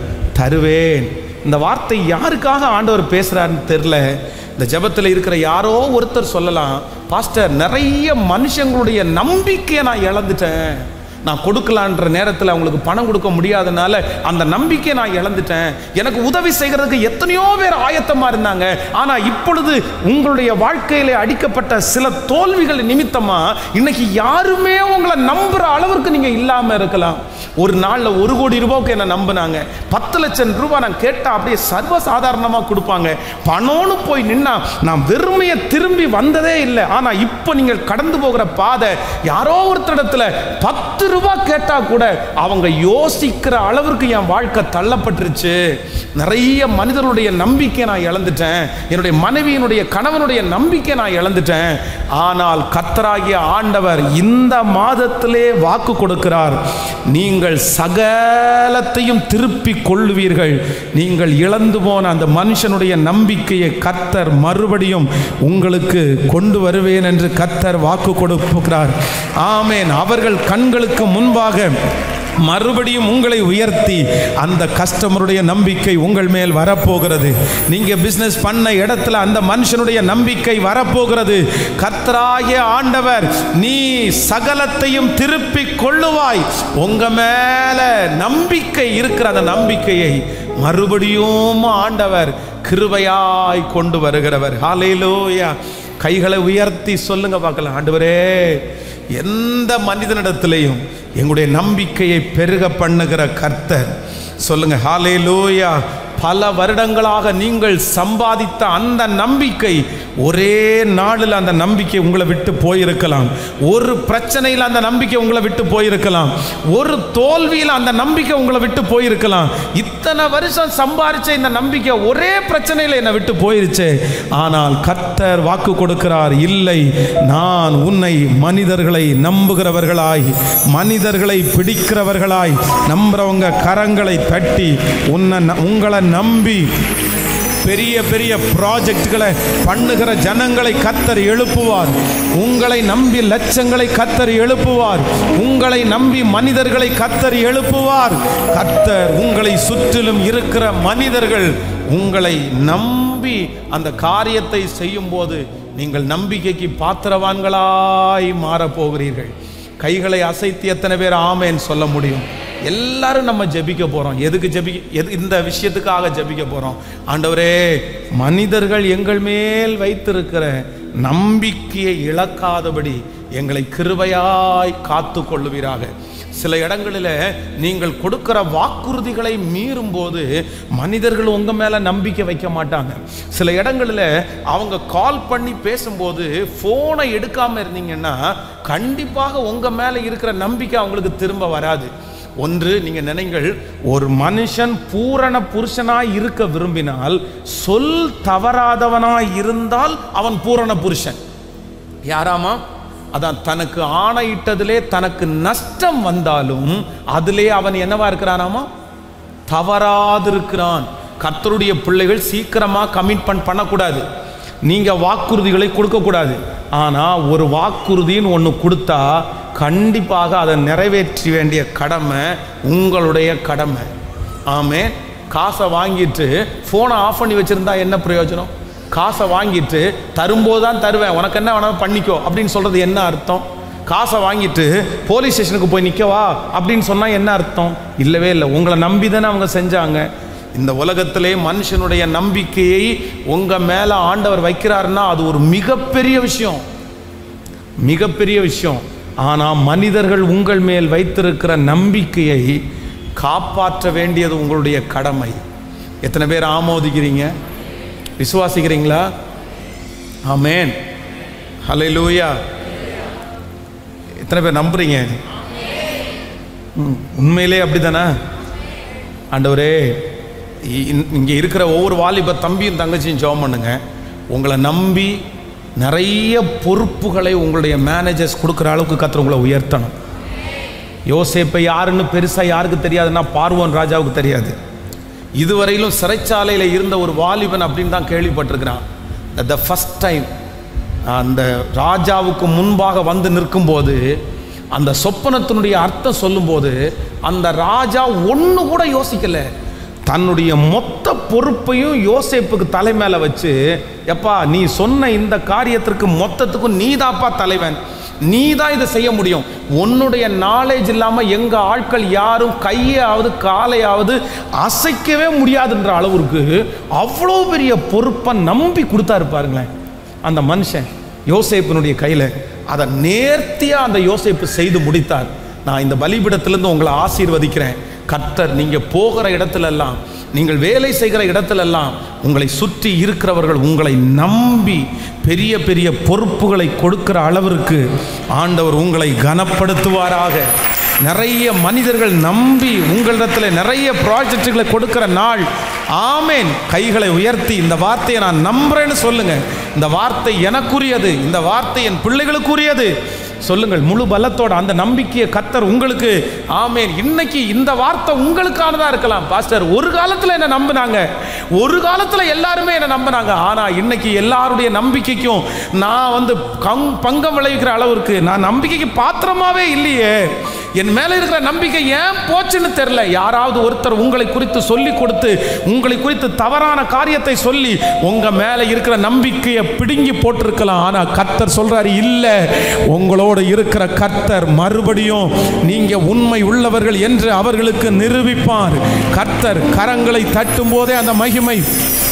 தருவேன் இந்த வார்த்தை யாருக்காக ஆண்டவர் பேசுறாருன்னு தெரில இந்த ஜெபத்தில் இருக்கிற யாரோ ஒருத்தர் சொல்லலாம் பாஸ்டர் நிறைய மனுஷங்களுடைய நம்பிக்கையை நான் இழந்துட்டேன் நான் கொடுக்கலான்ற நேரத்தில் அவங்களுக்கு பணம் கொடுக்க முடியாதனால அந்த நம்பிக்கையை நான் இழந்துட்டேன் எனக்கு உதவி செய்கிறதுக்கு எத்தனையோ பேர் ஆயத்தமாக இருந்தாங்க ஆனால் இப்பொழுது உங்களுடைய வாழ்க்கையில அடிக்கப்பட்ட சில தோல்விகள் நிமித்தமா இன்னைக்கு யாருமே உங்களை நம்புற அளவிற்கு நீங்க இல்லாம இருக்கலாம் ஒரு நாளில் ஒரு கோடி ரூபாய்க்கு என்ன நம்பினாங்க பத்து லட்சம் ரூபாய் நான் கேட்டா அப்படியே சர்வ சாதாரணமா கொடுப்பாங்க பணம்னு போய் நின்னா நான் வெறுமையை திரும்பி வந்ததே இல்லை ஆனா இப்போ நீங்கள் கடந்து போகிற பாதை யாரோ ஒருத்தரிடத்துல பத்து ரூபாய் கேட்டா கூட அவங்க யோசிக்கிற அளவிற்கு என் வாழ்க்கை தள்ளப்பட்டுருச்சு நிறைய மனிதருடைய நம்பிக்கை நான் இழந்துட்டேன் என்னுடைய மனைவியினுடைய கணவனுடைய நம்பிக்கை நான் இழந்துட்டேன் ஆனால் கத்தராகிய ஆண்டவர் இந்த மாதத்திலே வாக்கு கொடுக்கிறார் நீங்கள் சகலத்தையும் திருப்பி கொள்ளுவீர்கள் நீங்கள் இழந்து போன அந்த மனுஷனுடைய நம்பிக்கையை கத்தர் மறுபடியும் உங்களுக்கு கொண்டு வருவேன் என்று கத்தர் வாக்கு கொடுக்கிறார் ஆமேன் அவர்கள் கண்களுக்கு முன்பாக மறுபடியும் உங்களை உயர்த்தி அந்த கஸ்டமருடைய நம்பிக்கை உங்கள் மேல் வரப்போகிறது நீங்க பிசினஸ் பண்ண இடத்துல அந்த மனுஷனுடைய நம்பிக்கை வரப்போகிறது கர்த்தராகிய ஆண்டவர் நீ சகலத்தையும் திருப்பி கொள்ளுவாய் உங்க மேல நம்பிக்கை இருக்கிற அந்த நம்பிக்கையை மறுபடியும் ஆண்டவர் கிருபையாய் கொண்டு வருகிறவர் ஹalleluya கைகளை உயர்த்தி சொல்லுங்க பார்க்கலாம் ஆண்டவரே எந்த மனிதனிடத்திலையும் எங்களுடைய நம்பிக்கையை பெருக பண்ணுகிற கர்த்தர் சொல்லுங்க ஹாலே லூயா பல வருடங்களாக நீங்கள் சம்பாதித்த அந்த நம்பிக்கை ஒரே நாளில் அந்த நம்பிக்கை உங்களை விட்டு போயிருக்கலாம் ஒரு பிரச்சனையில் அந்த நம்பிக்கை உங்களை விட்டு போயிருக்கலாம் ஒரு தோல்வியில் அந்த நம்பிக்கை உங்களை விட்டு போயிருக்கலாம் இத்தனை வருஷம் சம்பாரிச்ச இந்த நம்பிக்கை ஒரே பிரச்சனையில் என்னை விட்டு போயிருச்சு ஆனால் கர்த்தர் வாக்கு கொடுக்கிறார் இல்லை நான் உன்னை மனிதர்களை நம்புகிறவர்களாய் மனிதர்களை பிடிக்கிறவர்களாய் நம்புறவங்க கரங்களை தட்டி உன்னை ந- உங்களை நம்பி பெரிய பெரிய ப்ராஜெக்ட்களை பண்ணுகிற ஜனங்களை கத்தர் எழுப்புவார் உங்களை நம்பி லட்சங்களை கத்தர் எழுப்புவார் உங்களை நம்பி மனிதர்களை கத்தர் எழுப்புவார் கத்தர் உங்களை சுற்றிலும் இருக்கிற மனிதர்கள் உங்களை நம்பி அந்த காரியத்தை செய்யும்போது நீங்கள் நம்பிக்கைக்கு பாத்திரவான்களாய் மாறப் போகிறீர்கள் கைகளை அசைத்து எத்தனை பேர் ஆமேன்னு சொல்ல முடியும் எல்லாரும் நம்ம ஜெபிக்க போறோம் எதுக்கு ஜெபிக்க எது இந்த விஷயத்துக்காக ஜெபிக்க போறோம் ஆண்டவரே மனிதர்கள் எங்கள் மேல் வைத்திருக்கிற நம்பிக்கையை இழக்காதபடி எங்களை கிருபையாய் காத்து கொள்ளுவீராக சில இடங்களில் நீங்கள் கொடுக்கிற வாக்குறுதிகளை மீறும் போது மனிதர்கள் உங்க மேல நம்பிக்கை வைக்க மாட்டாங்க சில இடங்களில் அவங்க கால் பண்ணி பேசும்போது போனை எடுக்காம இருந்தீங்கன்னா கண்டிப்பாக உங்க மேல இருக்கிற நம்பிக்கை அவங்களுக்கு திரும்ப வராது ஒன்று நீங்க நினைங்கள் ஒரு மனுஷன் பூரண புருஷனாய் இருக்க விரும்பினால் சொல் தவறாதவனாய் இருந்தால் அவன் பூரண புருஷன் யாராமா அதான் தனக்கு ஆணையிட்டதிலே தனக்கு நஷ்டம் வந்தாலும் அதிலே அவன் என்னவா இருக்கிறானாமா தவறாதிருக்கிறான் கர்த்தருடைய பிள்ளைகள் சீக்கிரமா கமிட்மெண்ட் பண்ணக்கூடாது நீங்க வாக்குறுதிகளை கொடுக்கக்கூடாது ஆனா ஒரு வாக்குறுதின்னு ஒன்று கொடுத்தா கண்டிப்பாக அதை நிறைவேற்ற வேண்டிய கடமை உங்களுடைய கடமை ஆமே காசை வாங்கிட்டு ஃபோனை ஆஃப் பண்ணி வச்சிருந்தா என்ன பிரயோஜனம் காசை வாங்கிட்டு தரும்போது தான் தருவேன் உனக்கு என்ன வேணாலும் பண்ணிக்கோ அப்படின்னு சொல்றது என்ன அர்த்தம் காசை வாங்கிட்டு போலீஸ் ஸ்டேஷனுக்கு போய் நிற்கவா அப்படின்னு சொன்னால் என்ன அர்த்தம் இல்லவே இல்லை உங்களை நம்பி தானே அவங்க செஞ்சாங்க இந்த உலகத்திலே மனுஷனுடைய நம்பிக்கையை உங்கள் மேலே ஆண்டவர் வைக்கிறாருன்னா அது ஒரு மிகப்பெரிய விஷயம் மிகப்பெரிய விஷயம் ஆனால் மனிதர்கள் உங்கள் மேல் வைத்திருக்கிற நம்பிக்கையை காப்பாற்ற வேண்டியது உங்களுடைய கடமை எத்தனை பேர் ஆமோதிக்கிறீங்க விசுவாசிக்கிறீங்களா ஆமேன் ஹalleluya எத்தனை பேர் நம்புறீங்க ம், உண்மையிலே அப்படிதானே ஆண்டவரே இ- இ- இங்க இருக்கிற ஒவ்வொரு வாலிப தம்பியும் தங்கச்சியும் ஜெபம் பண்ணுங்க உங்களை நம்பி நிறைய பொறுப்புகளை உங்களுடைய மேனேஜர்ஸ் கொடுக்குற அளவுக்கு கத்திர உங்களை உயர்த்தணும் யோசேப்பை யாருன்னு பெருசாக யாருக்கு தெரியாதுன்னா பார்வோன் ராஜாவுக்கு தெரியாது இதுவரையிலும் சிறைச்சாலையில் இருந்த ஒரு வாலிபன் அப்படின்னு தான் கேள்விப்பட்டிருக்கிறான் த ஃபஸ்ட் டைம் அந்த ராஜாவுக்கு முன்பாக வந்து நிற்கும்போது அந்த சொப்பனத்தினுடைய அர்த்தம் சொல்லும்போது அந்த ராஜா ஒன்று கூட யோசிக்கல தன்னுடைய மொத்த பொறுப்பையும் யோசேப்புக்கு தலை மேல வச்சு எப்பா நீ சொன்ன இந்த காரியத்திற்கு மொத்தத்துக்கும் நீதாப்பா தலைவன் நீ தான் இதை செய்ய முடியும் உன்னுடைய நாலேஜ் இல்லாமல் எங்க ஆட்கள் யாரும் கையாவது காலையாவது அசைக்கவே முடியாதுன்ற அளவுக்கு அவ்வளோ பெரிய பொறுப்பை நம்பி கொடுத்தாரு பாருங்களேன் அந்த மனுஷன் யோசேப்பினுடைய கையில் அதை நேர்த்தியாக அந்த யோசேப்பு செய்து முடித்தார் நான் இந்த பலிபிடத்திலிருந்து உங்களை ஆசீர்வதிக்கிறேன் கர்த்தர் நீங்கள் போகிற இடத்துலெல்லாம் நீங்கள் வேலை செய்கிற இடத்துலெல்லாம் உங்களை சுற்றி இருக்கிறவர்கள் உங்களை நம்பி பெரிய பெரிய பொறுப்புகளை கொடுக்கிற அளவிற்கு ஆண்டவர் உங்களை கனப்படுத்துவாராக நிறைய மனிதர்கள் நம்பி உங்களிடத்தில் நிறைய ப்ராஜெக்டுகளை கொடுக்கிற நாள் ஆமேன் கைகளை உயர்த்தி இந்த வார்த்தையை நான் நம்புறேன்னு சொல்லுங்க இந்த வார்த்தை எனக்குரியது இந்த வார்த்தை என் பிள்ளைகளுக்குரியது சொல்லுங்கள் முழு பலத்தோட அந்த நம்பிக்கையை கத்தர் உங்களுக்கு ஆமேன் இன்னைக்கு இந்த வார்த்தை உங்களுக்கானதா இருக்கலாம் பாஸ்டர் ஒரு காலத்துல என்ன நம்பினாங்க ஒரு காலத்துல எல்லாருமே என்ன நம்பினாங்க ஆனா இன்னைக்கு எல்லாருடைய நம்பிக்கைக்கும் நான் வந்து கம் பங்கம் விளைவிக்கிற அளவிற்கு நான் நம்பிக்கைக்கு பாத்திரமாவே இல்லையே என் மேல இருக்கிற நம்பிக்கை ஏன் போச்சுன்னு தெரியல யாராவது ஒருத்தர் உங்களை குறித்து சொல்லி கொடுத்து உங்களை குறித்து தவறான காரியத்தை சொல்லி உங்க மேல இருக்கிற நம்பிக்கையை பிடுங்கி போட்டிருக்கலாம் ஆனா கர்த்தர் சொல்றாரு இல்ல உங்களோட இருக்கிற கர்த்தர் மறுபடியும் நீங்க உண்மை உள்ளவர்கள் என்று அவர்களுக்கு நிரூபிப்பார் கர்த்தர் கரங்களை தட்டும் போதே அந்த மகிமை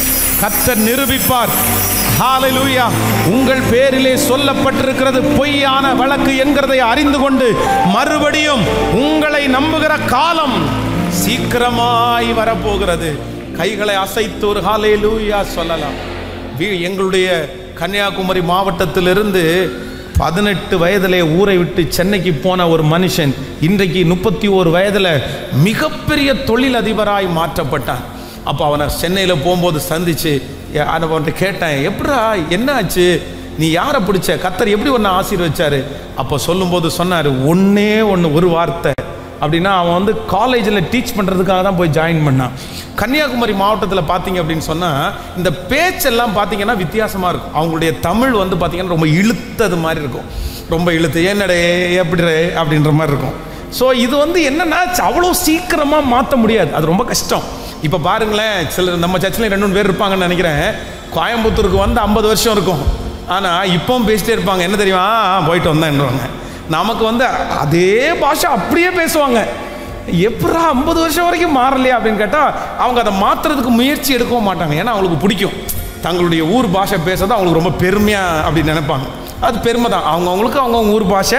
கத்தர் நிரூபிப்பார் ஹalleluya உங்கள் பேரிலே சொல்லப்பட்டிருக்கிறது பொய்யான வழக்கு என்கிறதை அறிந்து கொண்டு மறுபடியும் உங்களை நம்புகிற காலம் சீக்கிரமாய் வரப்போகிறது கைகளை அசைத்து ஒரு ஹalleluya சொல்லலாம் வீ- எங்களுடைய கன்னியாகுமரி மாவட்டத்திலிருந்து பதினெட்டு வயதிலே ஊரை விட்டு சென்னைக்கு போன ஒரு மனுஷன் இன்றைக்கு முப்பத்தி ஓரு வயதில் மிகப்பெரிய தொழிலதிபராய் மாற்றப்பட்டான் அப்போ அவனை சென்னையில் போகும்போது சந்திச்சு எ- நான் அவன்கிட்ட கேட்டேன் எப்படா என்ன ஆச்சு நீ யாரை பிடிச்ச கத்தர் எப்படி ஒன்று ஆசீர்வச்சாரு அப்போ சொல்லும்போது சொன்னார் ஒன்னே ஒன்று ஒரு வார்த்தை அப்படின்னா அவன் வந்து காலேஜில் டீச் பண்ணுறதுக்காக தான் போய் ஜாயின் பண்ணான் கன்னியாகுமரி மாவட்டத்தில் பார்த்தீங்க அப்படின்னு சொன்னால் இந்த பேச்செல்லாம் பார்த்தீங்கன்னா வித்தியாசமாக இருக்கும் அவங்களுடைய தமிழ் வந்து பார்த்தீங்கன்னா ரொம்ப இழுத்தது மாதிரி இருக்கும் ரொம்ப இழுத்து என்னடே எப்படி அப்படின்ற மாதிரி இருக்கும் ஸோ இது வந்து என்னன்னா அவ்வளோ சீக்கிரமாக மாற்ற முடியாது அது ரொம்ப கஷ்டம் இப்போ பாருங்களேன் சிலர் நம்ம சர்ச்சில் ரெண்டு மூணு பேர் இருப்பாங்கன்னு நினைக்கிறேன் கோயம்புத்தூருக்கு வந்து ஐம்பது வருஷம் இருக்கும் ஆனால் இப்பவும் பேசிட்டே இருப்பாங்க என்ன தெரியுமா "ஆ, போயிட்டு வந்தேன்றாங்க நமக்கு வந்து அதே பாஷை அப்படியே பேசுவாங்க எப்படா ஐம்பது வருஷம் வரைக்கும் மாறலையா அப்படின்னு கேட்டால் அவங்க அதை மாற்றுறதுக்கு முயற்சி எடுக்கவும் மாட்டாங்க ஏன்னா அவங்களுக்கு பிடிக்கும் தங்களுடைய ஊர் பாஷை பேசுறது அவங்களுக்கு ரொம்ப பெருமையாக அப்படின்னு நினைப்பாங்க அது பெருமை தான் அவங்கவுங்களுக்கு அவங்கவுங்க ஊர் பாஷை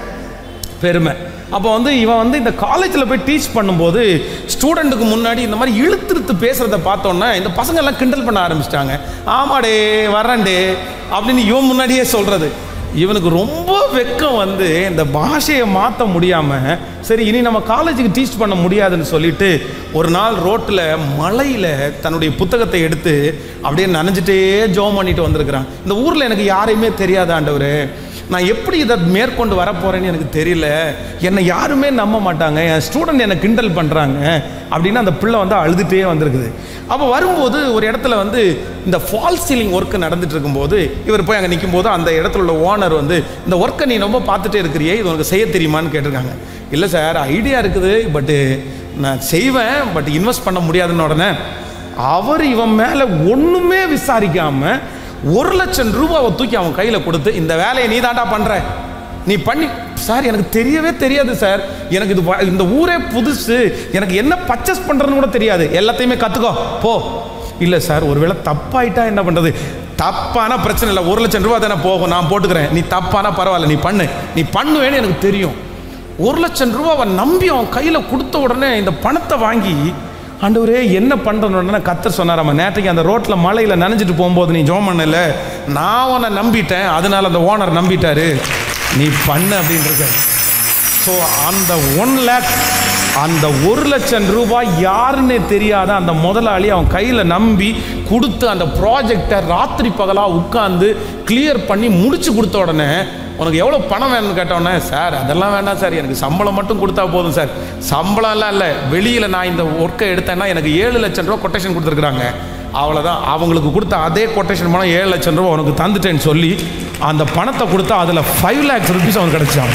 பெருமை அப்போ வந்து இவன் வந்து இந்த காலேஜில் போய் டீச் பண்ணும்போது ஸ்டூடெண்ட்டுக்கு முன்னாடி இந்த மாதிரி இழுத்துருத்து பேசுகிறத பார்த்தோன்னே இந்த பசங்க எல்லாம் கிண்டல் பண்ண ஆரம்பிச்சிட்டாங்க ஆமாடே வரேன்டே அப்படின்னு இவன் முன்னாடியே சொல்கிறது இவனுக்கு ரொம்ப வெக்கம் வந்து இந்த பாஷையை மாற்ற முடியாமல் சரி இனி நம்ம காலேஜுக்கு டீச் பண்ண முடியாதுன்னு சொல்லிட்டு ஒரு நாள் ரோட்டில் மலையில் தன்னுடைய புத்தகத்தை எடுத்து அப்படியே நனைஞ்சிட்டே ஜோம் பண்ணிட்டு வந்திருக்கிறான் இந்த ஊரில் எனக்கு யாரையுமே தெரியாத ஆண்டவரே நான் எப்படி இதை மேற்கொண்டு வரப்போறேன்னு எனக்கு தெரியல என்னை யாருமே நம்ப மாட்டாங்க என் ஸ்டூடெண்ட் என்னை கிண்டல் பண்ணுறாங்க அப்படின்னு அந்த பிள்ளை வந்து அழுதுகிட்டே வந்திருக்குது அப்போ வரும்போது ஒரு இடத்துல வந்து இந்த ஃபால் சீலிங் ஒர்க்கு நடந்துட்டு இருக்கும்போது இவர் போய் அங்கே நிற்கும்போது அந்த இடத்துல உள்ள ஓனர் வந்து இந்த ஒர்க்கை நீ ரொம்ப பார்த்துட்டே இருக்கிறியே இது உனக்கு செய்ய தெரியுமான்னு கேட்டிருக்காங்க இல்லை சார் ஐடியா இருக்குது பட்டு நான் செய்வேன் பட் இன்வெஸ்ட் பண்ண முடியாதுன்னு உடனே அவர் இவன் மேலே ஒன்றுமே விசாரிக்காமல் ஒரு லட்சம் ரூபாவை தூக்கி அவன் கையில் கொடுத்து இந்த வேலையை நீ தாண்டா பண்ற நீ பண்ணி சார் எனக்கு தெரியவே தெரியாது சார் எனக்கு இது வ- இந்த ஊரே புதுசு எனக்கு என்ன பர்ச்சேஸ் பண்ணுறதுன்னு கூட தெரியாது எல்லாத்தையுமே கற்றுக்கோ போ இல்லை சார் ஒருவேளை தப்பாயிட்டா என்ன பண்ணுறது தப்பான பிரச்சனை இல்லை ஒரு லட்சம் ரூபா தானே போகும் நான் போட்டுக்கிறேன் நீ தப்பானா பரவாயில்ல நீ பண்ணு நீ பண்ணுவேன்னு எனக்கு தெரியும் ஒரு லட்சம் ரூபாவை நம்பி அவன் கையில் கொடுத்த உடனே இந்த பணத்தை வாங்கி ஆண்டவரே என்ன பண்ணுறோன்னா கத்தர் சொன்னாராம்மா நேற்றைக்கு அந்த ரோட்டில் மலையில் நனைஞ்சிட்டு போகும்போது நீ ஜோம் பண்ணல நான் உன்னை நம்பிட்டேன் அதனால அந்த ஓனர் நம்பிட்டாரு நீ பண்ணு அப்படின்றது ஸோ அந்த ஒன் லேக் அந்த ஒரு லட்சம் ரூபாய் யாருன்னே தெரியாத அந்த முதலாளி அவன் கையில் நம்பி கொடுத்து அந்த ப்ராஜெக்டை ராத்திரி பகலாக உட்காந்து கிளியர் பண்ணி முடிச்சு கொடுத்த உடனே உனக்கு எவ்வளோ பணம் வேணும்னு கேட்டோன்னே சார் அதெல்லாம் வேண்டாம் சார் எனக்கு சம்பளம் மட்டும் கொடுத்தா போதும் சார் சம்பளம்லாம் இல்லை வெளியில் நான் இந்த ஒர்க்கை எடுத்தேன்னா எனக்கு ஏழு லட்சம் ரூபா கொட்டேஷன் கொடுத்துருக்குறாங்க அவ்வளோதான் அவங்களுக்கு கொடுத்த அதே கொட்டேஷன் பணம் ஏழு லட்சம் ரூபா உனக்கு தந்துட்டேன்னு சொல்லி அந்த பணத்தை கொடுத்தா அதில் ஃபைவ் லேக்ஸ் ருபீஸ் அவனுக்கு கிடைச்சான்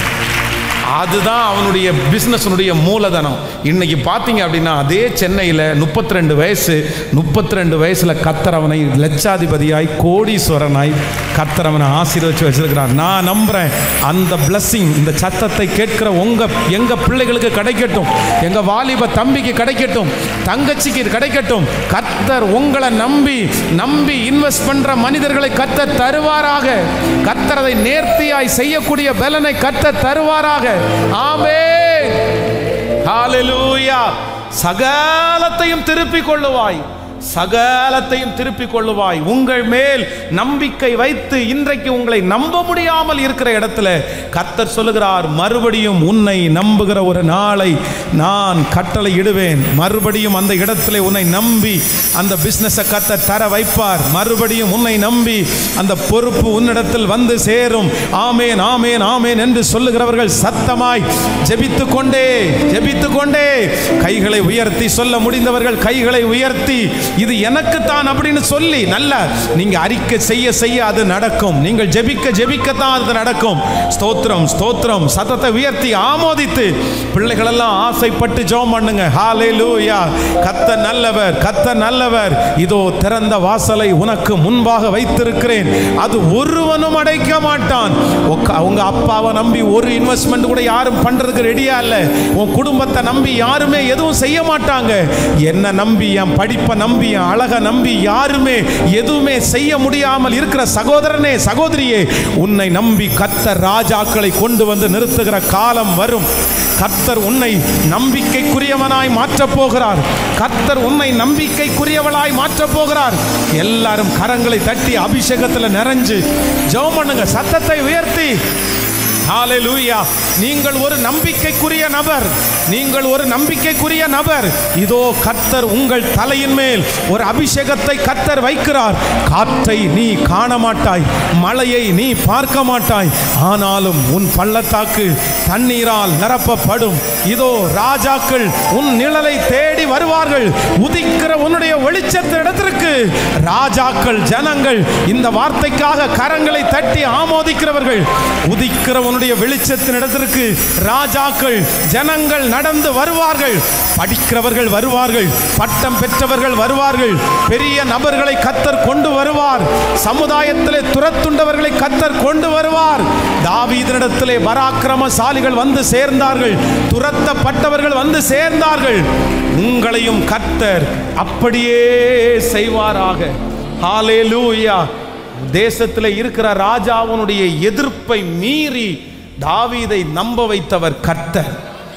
அதுதான் அவனுடைய பிஸ்னஸினுடைய மூலதனம் இன்னைக்கு பார்த்தீங்க அப்படின்னா அதே சென்னையில் முப்பத்தி ரெண்டு வயசு முப்பத்தி ரெண்டு வயசில் கத்தரவனை லட்சாதிபதியாய் கோடீஸ்வரனாய் கத்தரவனை ஆசீர்வச்சு வச்சிருக்கிறார் நான் நம்புறேன் அந்த blessing இந்த சத்தத்தை கேட்கிற உங்க எங்க பிள்ளைகளுக்கு கிடைக்கட்டும் எங்க வாலிப தம்பிக்கு கிடைக்கட்டும் தங்கச்சிக்கு கிடைக்கட்டும் கத்தர் உங்களை நம்பி நம்பி இன்வெஸ்ட் பண்ற மனிதர்களை கத்தர் தருவாராக கத்தர் அதை நேர்த்தியாய் செய்யக்கூடிய பலனை கத்தர் தருவாராக ஆமென் ஹalleluya சகலத்தையும் திருப்பிக் கொள்ளுவாய் சகலத்தையும் திருப்பிக் கொள்ளுவாய் உங்கள் மேல் நம்பிக்கை வைத்து இன்றைக்கு உங்களை நம்ப முடியாமல் இருக்கிற இடத்துல கத்தர் சொல்லுகிறார் மறுபடியும் உன்னை நம்புகிற ஒரு நாளை நான் கட்டளை இடுவேன் மறுபடியும் அந்த இடத்துல உன்னை நம்பி அந்த பிசினஸை கத்தர் தர வைப்பார் மறுபடியும் உன்னை நம்பி அந்த பொறுப்பு உன்னிடத்தில் வந்து சேரும் ஆமேன் ஆமேன் ஆமேன் என்று சொல்லுகிறவர்கள் சத்தமாய் ஜெபித்து கொண்டே ஜெபித்து கொண்டே கைகளை உயர்த்தி சொல்ல முடிந்தவர்கள் கைகளை உயர்த்தி இது எனக்குத்தான் அப்படின்னு சொல்லி நல்ல நீங்க அறிக்கை செய்ய செய்ய அது நடக்கும் நீங்கள் ஜெபிக்க ஜெபிக்கத்தான் அது நடக்கும் ஸ்தோத்திரம் ஸ்தோத்திரம் சத்தத்தை உயர்த்தி ஆமோதித்து பிள்ளைகள் எல்லாம் ஆசைப்பட்டு ஜெபம் பண்ணுங்க ஹalleluya கத்த நல்லவர் கத்த நல்லவர் இதோ திறந்த வாசலை உனக்கு முன்பாக வைத்திருக்கிறேன் அது ஒருவனும் அடைக்க மாட்டான் உக்க- உங்க அப்பாவை நம்பி ஒரு இன்வெஸ்ட்மெண்ட் கூட யாரும் பண்றதுக்கு ரெடியா இல்ல உன் குடும்பத்தை நம்பி யாருமே எதுவும் செய்ய மாட்டாங்க என்ன நம்பி என் படிப்பை நம்பி நம்பி என் அழக நம்பி யாருமே எதுவுமே செய்ய முடியாமல் இருக்கிற சகோதரனே சகோதரியே உன்னை நம்பி கத்தர் ராஜாக்களை கொண்டு வந்து நிறுத்துகிற காலம் வரும் கர்த்தர் உன்னை நம்பிக்கைக்குரியவனாய் மாற்றப் போகிறார் கர்த்தர் உன்னை நம்பிக்கைக்குரியவளாய் மாற்றப் போகிறார் எல்லாரும் கரங்களை தட்டி அபிஷேகத்துல நிறைஞ்சு ஜெபம் பண்ணுங்க சத்தத்தை உயர்த்தி ஹalleluya நீங்கள் ஒரு நம்பிக்கைக்குரிய நபர் நீங்கள் ஒரு நம்பிக்கைக்குரிய நபர் இதோ கர்த்தர் உங்கள் தலையின் மேல் ஒரு அபிஷேகத்தை கர்த்தர் வைக்கிறார் காற்றை நீ காண மாட்டாய் மழையை நீ பார்க்க மாட்டாய் ஆனாலும் உன் பள்ளத்தாக்கு தண்ணீரால் நிரப்பப்படும் இதோ ராஜாக்கள் உன் நிழலை தேடி வருவார்கள் உதிக்கிற உன்னுடைய வெளிச்சத்தின் இடத்திற்கு ராஜாக்கள் ஜனங்கள் இந்த வார்த்தைக்காக கரங்களை தட்டி ஆமோதிக்கிறவர்கள் உதிக்கிற உன்னுடைய வெளிச்சத்தின் இடத்திற்கு ராஜாக்கள் ஜனங்கள் நடந்து வருவார்கள் படிக்கிறவர்கள் வருவார்கள் பட்டம் பெற்றவர்கள் வருவார்கள் பெரிய நபர்களை கத்தர் கொண்டு வருவார் சமுதாயத்திலே துரத்துண்டவர்களை கத்தர் கொண்டு வருவார் தாவீதனிடத்திலே பராக்கிரமசாலிகள் வந்து சேர்ந்தார்கள் துரத்தப்பட்டவர்கள் வந்து சேர்ந்தார்கள் உங்களையும் கத்தர் அப்படியே செய்வாராக ஹalleluya தேசத்தில் இருக்கிற ராஜாவனுடைய எதிர்ப்பை மீறி தாவீதை நம்ப வைத்தவர் கர்த்தர்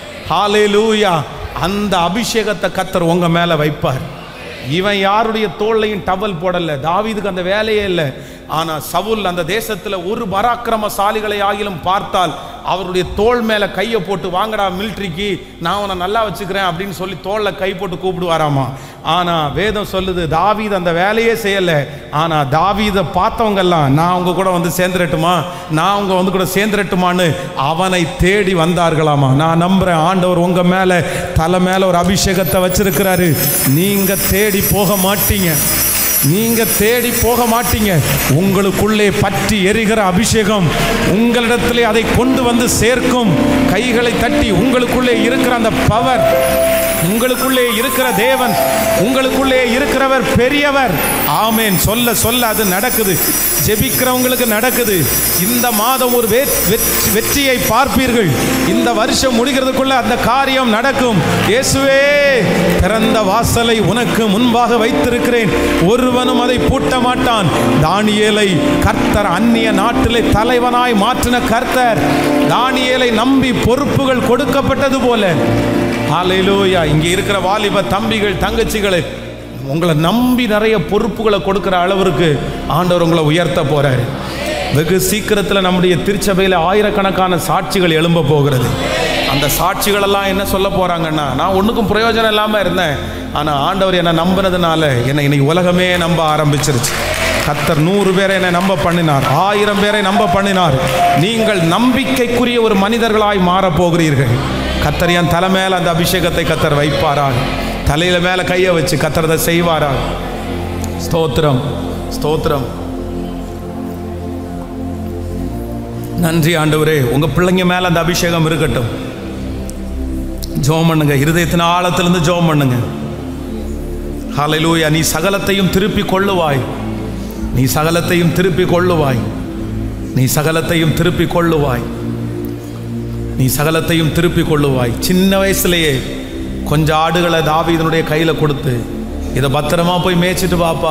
ஹalleluya அந்த அபிஷேகத்தை கர்த்தர் உங்க மேல வைப்பார் இவன் யாருடைய தோல்லையும் டவல் போடல தாவீதுக்கு அந்த வேலையே இல்லை ஆனா சவுல் அந்த தேசத்துல ஒரு பராக்கிரமசாலிகளை ஆகிலும் பார்த்தால் அவருடைய தோள் மேல கையை போட்டு வாங்கடா மிலிட்ரிக்கு நான் உன்னை நல்லா வச்சுக்கிறேன் அப்படின்னு சொல்லி தோல்ல கை போட்டு கூப்பிடுவாராமா ஆனா வேதம் சொல்லுது தாவீது அந்த வேலையே செய்யல ஆனா தாவீதை பார்த்தவங்கெல்லாம் நான் உங்க கூட வந்து சேர்ந்துரட்டுமா நான் உங்க வந்து கூட சேர்ந்துரட்டுமான்னு அவனை தேடி வந்தார்களாமா நான் நம்புறேன் ஆண்டவர் உங்க மேல தலை மேல ஒரு அபிஷேகத்தை வச்சிருக்கிறாரு நீங்க தேடி போக மாட்டீங்க நீங்க தேடி போக மாட்டீங்க உங்களுக்குள்ளே பற்றி எரிகிற அபிஷேகம் உங்களிடத்திலே அதை கொண்டு வந்து சேர்க்கும் கைகளை தட்டி உங்களுக்குள்ளே இருக்கிற அந்த பவர் உங்களுக்குள்ளே இருக்கிற தேவன் உங்களுக்குள்ளே இருக்கிறவர் பெரியவர் ஆமேன் சொல்ல சொல்ல அது நடக்குது ஜெபிக்கிறவங்களுக்கு நடக்குது இந்த மாதம் ஒரு வெ- வெற்றி- வெற்றியை பார்ப்பீர்கள் இந்த வருஷம் முடிகிறதுக்குள்ள அந்த காரியம் நடக்கும் இயேசுவே திறந்த வாசலை உனக்கு முன்பாக வைத்திருக்கிறேன் ஒருவனும் அதை பூட்ட மாட்டான் தானியேலை கர்த்தர் அந்நிய நாட்டிலே தலைவனாய் மாற்றின கர்த்தர் தானியேலை நம்பி பொறுப்புகள் கொடுக்கப்பட்டது போல ஹalleluya இங்க இருக்கிற வாலிப தம்பிகள் தங்கச்சிகளை உங்களை நம்பி நிறைய பொறுப்புகளை கொடுக்கிற அளவிற்கு ஆண்டவர் உங்களை உயர்த்த போறாரு வெகு சீக்கிரத்தில் நம்முடைய திருச்சபையில் ஆயிரக்கணக்கான சாட்சிகள் எழும்ப போகிறது அந்த சாட்சிகளெல்லாம் என்ன சொல்ல போறாங்கன்னா நான் ஒன்றுக்கும் பிரயோஜனம் இல்லாமல் இருந்தேன் ஆனால் ஆண்டவர் என்னை நம்பினதுனால என்னை இன்னைக்கு உலகமே நம்ப ஆரம்பிச்சிருச்சு கத்தர் நூறு பேரை என்னை நம்ப பண்ணினார் ஆயிரம் பேரை நம்ப பண்ணினார் நீங்கள் நம்பிக்கைக்குரிய ஒரு மனிதர்களாய் மாறப் போகிறீர்கள் கத்தர் என் தலை மேல அந்த அபிஷேகத்தை கத்தர் வைப்பாராக தலையில மேல கையை வச்சு கத்தர் அதை செய்வாராக ஸ்தோத்திரம் ஸ்தோத்திரம் நன்றி ஆண்டவரே உங்க பிள்ளைங்க மேல அந்த அபிஷேகம் இருக்கட்டும் ஜோம் பண்ணுங்க இருதயத்தின் ஆழத்திலிருந்து ஜோம் பண்ணுங்க ஹalleluya நீ சகலத்தையும் திருப்பி கொள்ளுவாய் நீ சகலத்தையும் திருப்பி கொள்ளுவாய் நீ சகலத்தையும் திருப்பி கொள்ளுவாய் நீ சகலத்தையும் திருப்பி கொள்ளுவாய் சின்ன வயசுலயே கொஞ்சம் ஆடுகளை தாவீதனுடைய கையில கொடுத்து இதை பத்திரமா போய் மேய்ச்சிட்டு வாப்பா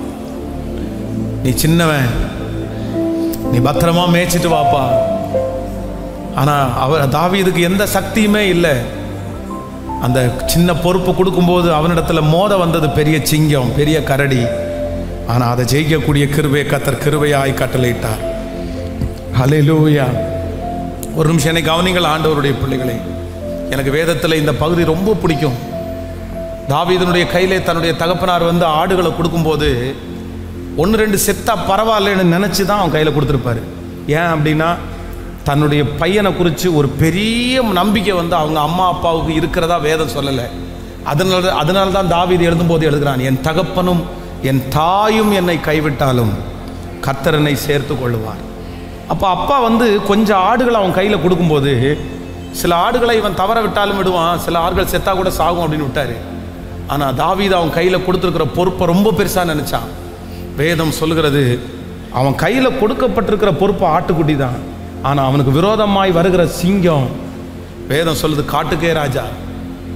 நீ சின்னவன் நீ பத்திரமா மேய்ச்சிட்டு வாப்பா ஆனா அவர் தாவீதுக்கு எந்த சக்தியுமே இல்லை அந்த சின்ன பொறுப்பு கொடுக்கும்போது அவனிடத்துல மோத வந்தது பெரிய சிங்கம் பெரிய கரடி ஆனா அதை ஜெயிக்கக்கூடிய கிருபை கத்தர் கிருபையாய் கட்டளையிட்டார் ஹalleluya ஒரு நிமிஷம் என்னை கவனிங்கள் ஆண்டவருடைய பிள்ளைகளே எனக்கு வேதத்தில் இந்த பகுதி ரொம்ப பிடிக்கும் தாவீதனுடைய கையிலே தன்னுடைய தகப்பனார் வந்து ஆடுகளை கொடுக்கும்போது ஒன்று ரெண்டு செத்தா பரவாயில்லைன்னு நினச்சி தான் அவன் கையில் கொடுத்துருப்பாரு ஏன் அப்படின்னா தன்னுடைய பையனை குறித்து ஒரு பெரிய நம்பிக்கை வந்து அவங்க அம்மா அப்பாவுக்கு இருக்கிறதா வேதம் சொல்லலை அதனால அதனால தான் தாவீது எழுதும்போது எழுதுகிறான் என் தகப்பனும் என் தாயும் என்னை கைவிட்டாலும் கர்த்தர் என்னை சேர்த்து கொள்ளுவார் அப்போ அப்பா வந்து கொஞ்சம் ஆடுகளை அவன் கையில் கொடுக்கும்போது சில ஆடுகளை இவன் தவற விட்டாலும் விடுவான் சில ஆடுகள் செத்தா கூட சாகும் அப்படின்னு விட்டாரு ஆனால் தாவீது அவன் கையில் கொடுத்துருக்கிற பொறுப்பை ரொம்ப பெருசாக நினச்சான் வேதம் சொல்லுகிறது அவன் கையில் கொடுக்கப்பட்டிருக்கிற பொறுப்பு ஆட்டுக்குட்டி தான் ஆனால் அவனுக்கு விரோதமாய் வருகிற சிங்கம் வேதம் சொல்லுது காட்டுக்கே ராஜா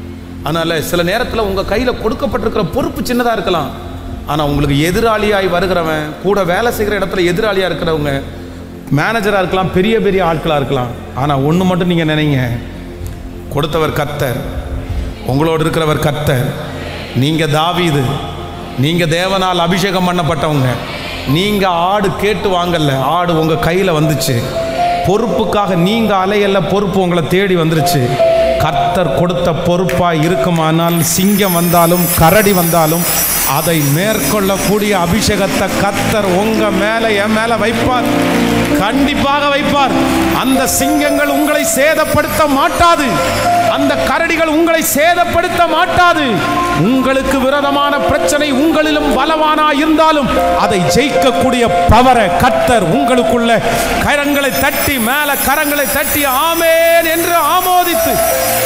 அதனால் சில நேரத்தில் உங்கள் கையில் கொடுக்கப்பட்டிருக்கிற பொறுப்பு சின்னதாக இருக்கலாம் ஆனால் உங்களுக்கு எதிராளியாய் வருகிறவன் கூட வேலை செய்கிற இடத்துல எதிராளியாக இருக்கிறவங்க மேனேஜராக இருக்கலாம் பெரிய பெரிய ஆட்களாக இருக்கலாம் ஆனால் ஒன்று மட்டும் நீங்கள் நினைங்க கொடுத்தவர் கர்த்தர் உங்களோடு இருக்கிறவர் கர்த்தர் நீங்கள் தாவீது நீங்கள் தேவனால் அபிஷேகம் பண்ணப்பட்டவங்க நீங்கள் ஆடு கேட்டு வாங்கல ஆடு உங்கள் கையில் வந்துச்சு பொறுப்புக்காக நீங்கள் அலையல்ல பொறுப்பு உங்களை தேடி வந்துருச்சு கர்த்தர் கொடுத்த பொறுப்பாய் இருக்குமானால் சிங்கம் வந்தாலும் கரடி வந்தாலும் அதை மேற்கொள்ளக்கூடிய அபிஷேகத்தை கர்த்தர் உங்க மேல என் மேல வைப்பார் கண்டிப்பாக வைப்பார் அந்த சிங்கங்கள் உங்களை சேதப்படுத்த மாட்டாது அந்த கரடிகள் உங்களை சேதப்படுத்த மாட்டாது உங்களுக்கு விரோதமான பிரச்சனை உங்களிலும் பலவானா இருந்தாலும் அதை ஜெயிக்கக்கூடிய பவரை கர்த்தர் உங்களுக்குள்ள கரங்களை தட்டி மேல கரங்களை தட்டி ஆமேன் என்று ஆமோதித்து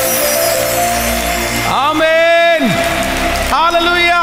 ஆமேன் ஹalleluya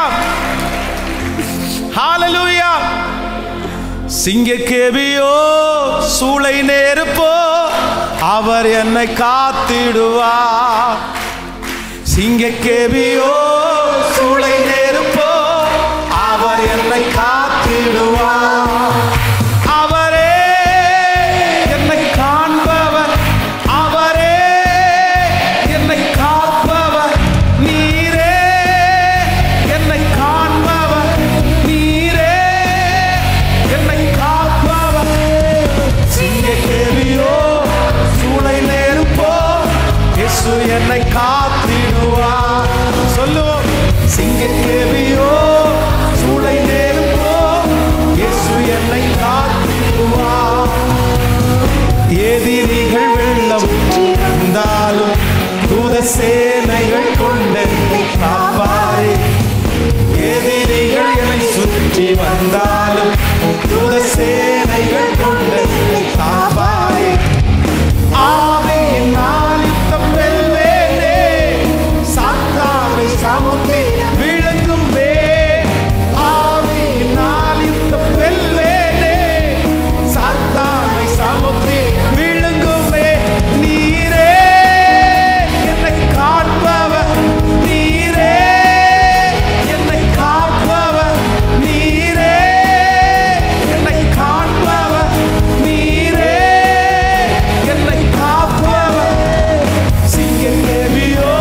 ஹalleluya சிங்கக்கேபியோ சூளை நெருப்போ அவர் என்னை காத்திடுவார் சிங்கக்கேபியோ சூளை நெருப்போ அவர் என்னை காத்திடுவார் அவரே என்னை காண்பவர் அவரே என்னை காப்பவர் நீரே என்னை காண்பவர் நீரே என்னை காப்பவர் சிங்கக்கேபியோ சூளை நெருப்போ இயேசு என்னை காத்திடுவார் சொல்லுவோம் சிங்கக்கேபியோ சூளை நெருப்போ இயேசு என்னை காத்திடுவார் எதிரிகள் வெள்ளம் வந்தாலும் தூத சேனைகள் கொண்டென்னை காப்பாரே எதிரிகள் என்னை சுற்றி வந்தாலும் தூத சேனைகள் கொண்டென்னை காப்பாரே ஆவியின் ஆலித்தம் வெல்வேனே சாத்தானை சமுத்தி விழுங்குமே ஆவியின் ஆலித்தம் வெல்வேனே சாத்தானை சமுத்தி விழுங்குமே நீரே என்னை காண்பவர் நீரே என்னை காப்பவர் நீரே என்னை காண்பவர் நீரே என்னை காப்பவர் சிங்கக்கேவியோ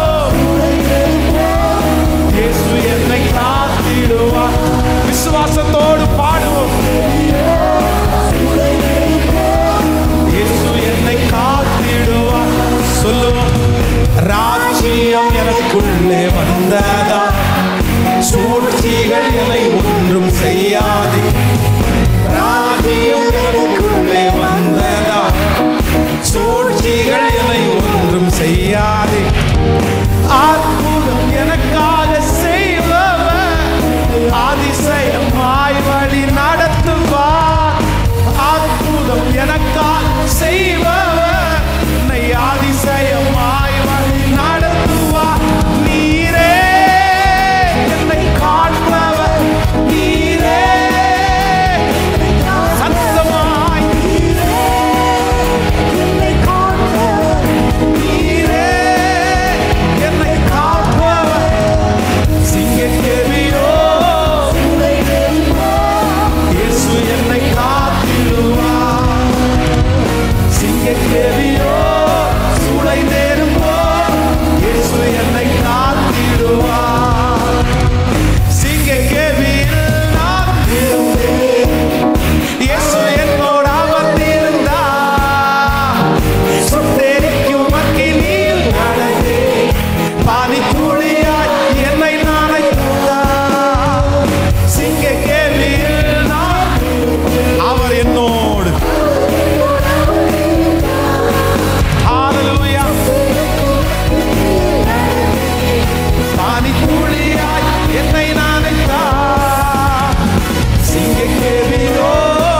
இயேசு என்னை காத்திடுவார் விசுவாசத்தோடு பாடுவோம் இயேசு என்னை காத்திடுவார் சொல்லுவோம் ராஜ்யம் எனக்குள்ளே வந்ததா சூழ்ச்சிகள் என்னை ஒன்றும் செய்யாது ராஜ்யம் எனக்குள்ளே வந்ததா சூழ்ச்சிகள் என்னை ஒன்றும் செய்யாது அற்புதம் எனக்காக செய்பவர் அதிசயமாய் வழி நடத்துவார் அற்புதம் எனக்காக செய்பவர் என்னை அதிசயமாய் வழி நடத்துவார் நீரே என்னை காண்பவர் நீரே சத்தமாய் நீரே என்னை காப்பவர் சிங்கக்கேவியோ இயேசு என்னை காத்திடுவார் சிங்கக்கேவியோ சூளை நேரும்போ இயேசு என்னை காத்திடுவார் சிங்கக்கேவியில் நான் இருந்தேன் இயேசு என்னோடு அமர்ந்திருந்தார் சுட்டெரிக்கும் அக்கினியில் நடந்தே பானித்துளியாய் என்னை நனைத்தார் சிங்கக்கேவியில் நான் அவர் என்னோடு ஹalleluya பானித்துளியாய் என்னை நனைத்தார் சிங்கக்கேவியோ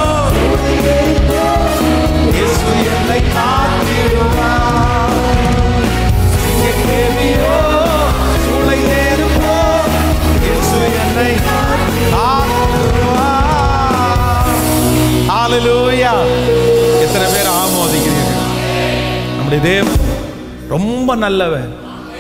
இயேசு என்னை காத்திடுவார் சிங்கக்கேவியோ சூளை நேரும்போ இயேசு என்னை காத்திடுவார் ஹalleluya எத்தனை பேர் ஆமோதிக்கிறீர்கள் நம்முடைய தேவன் ரொம்ப நல்லவன்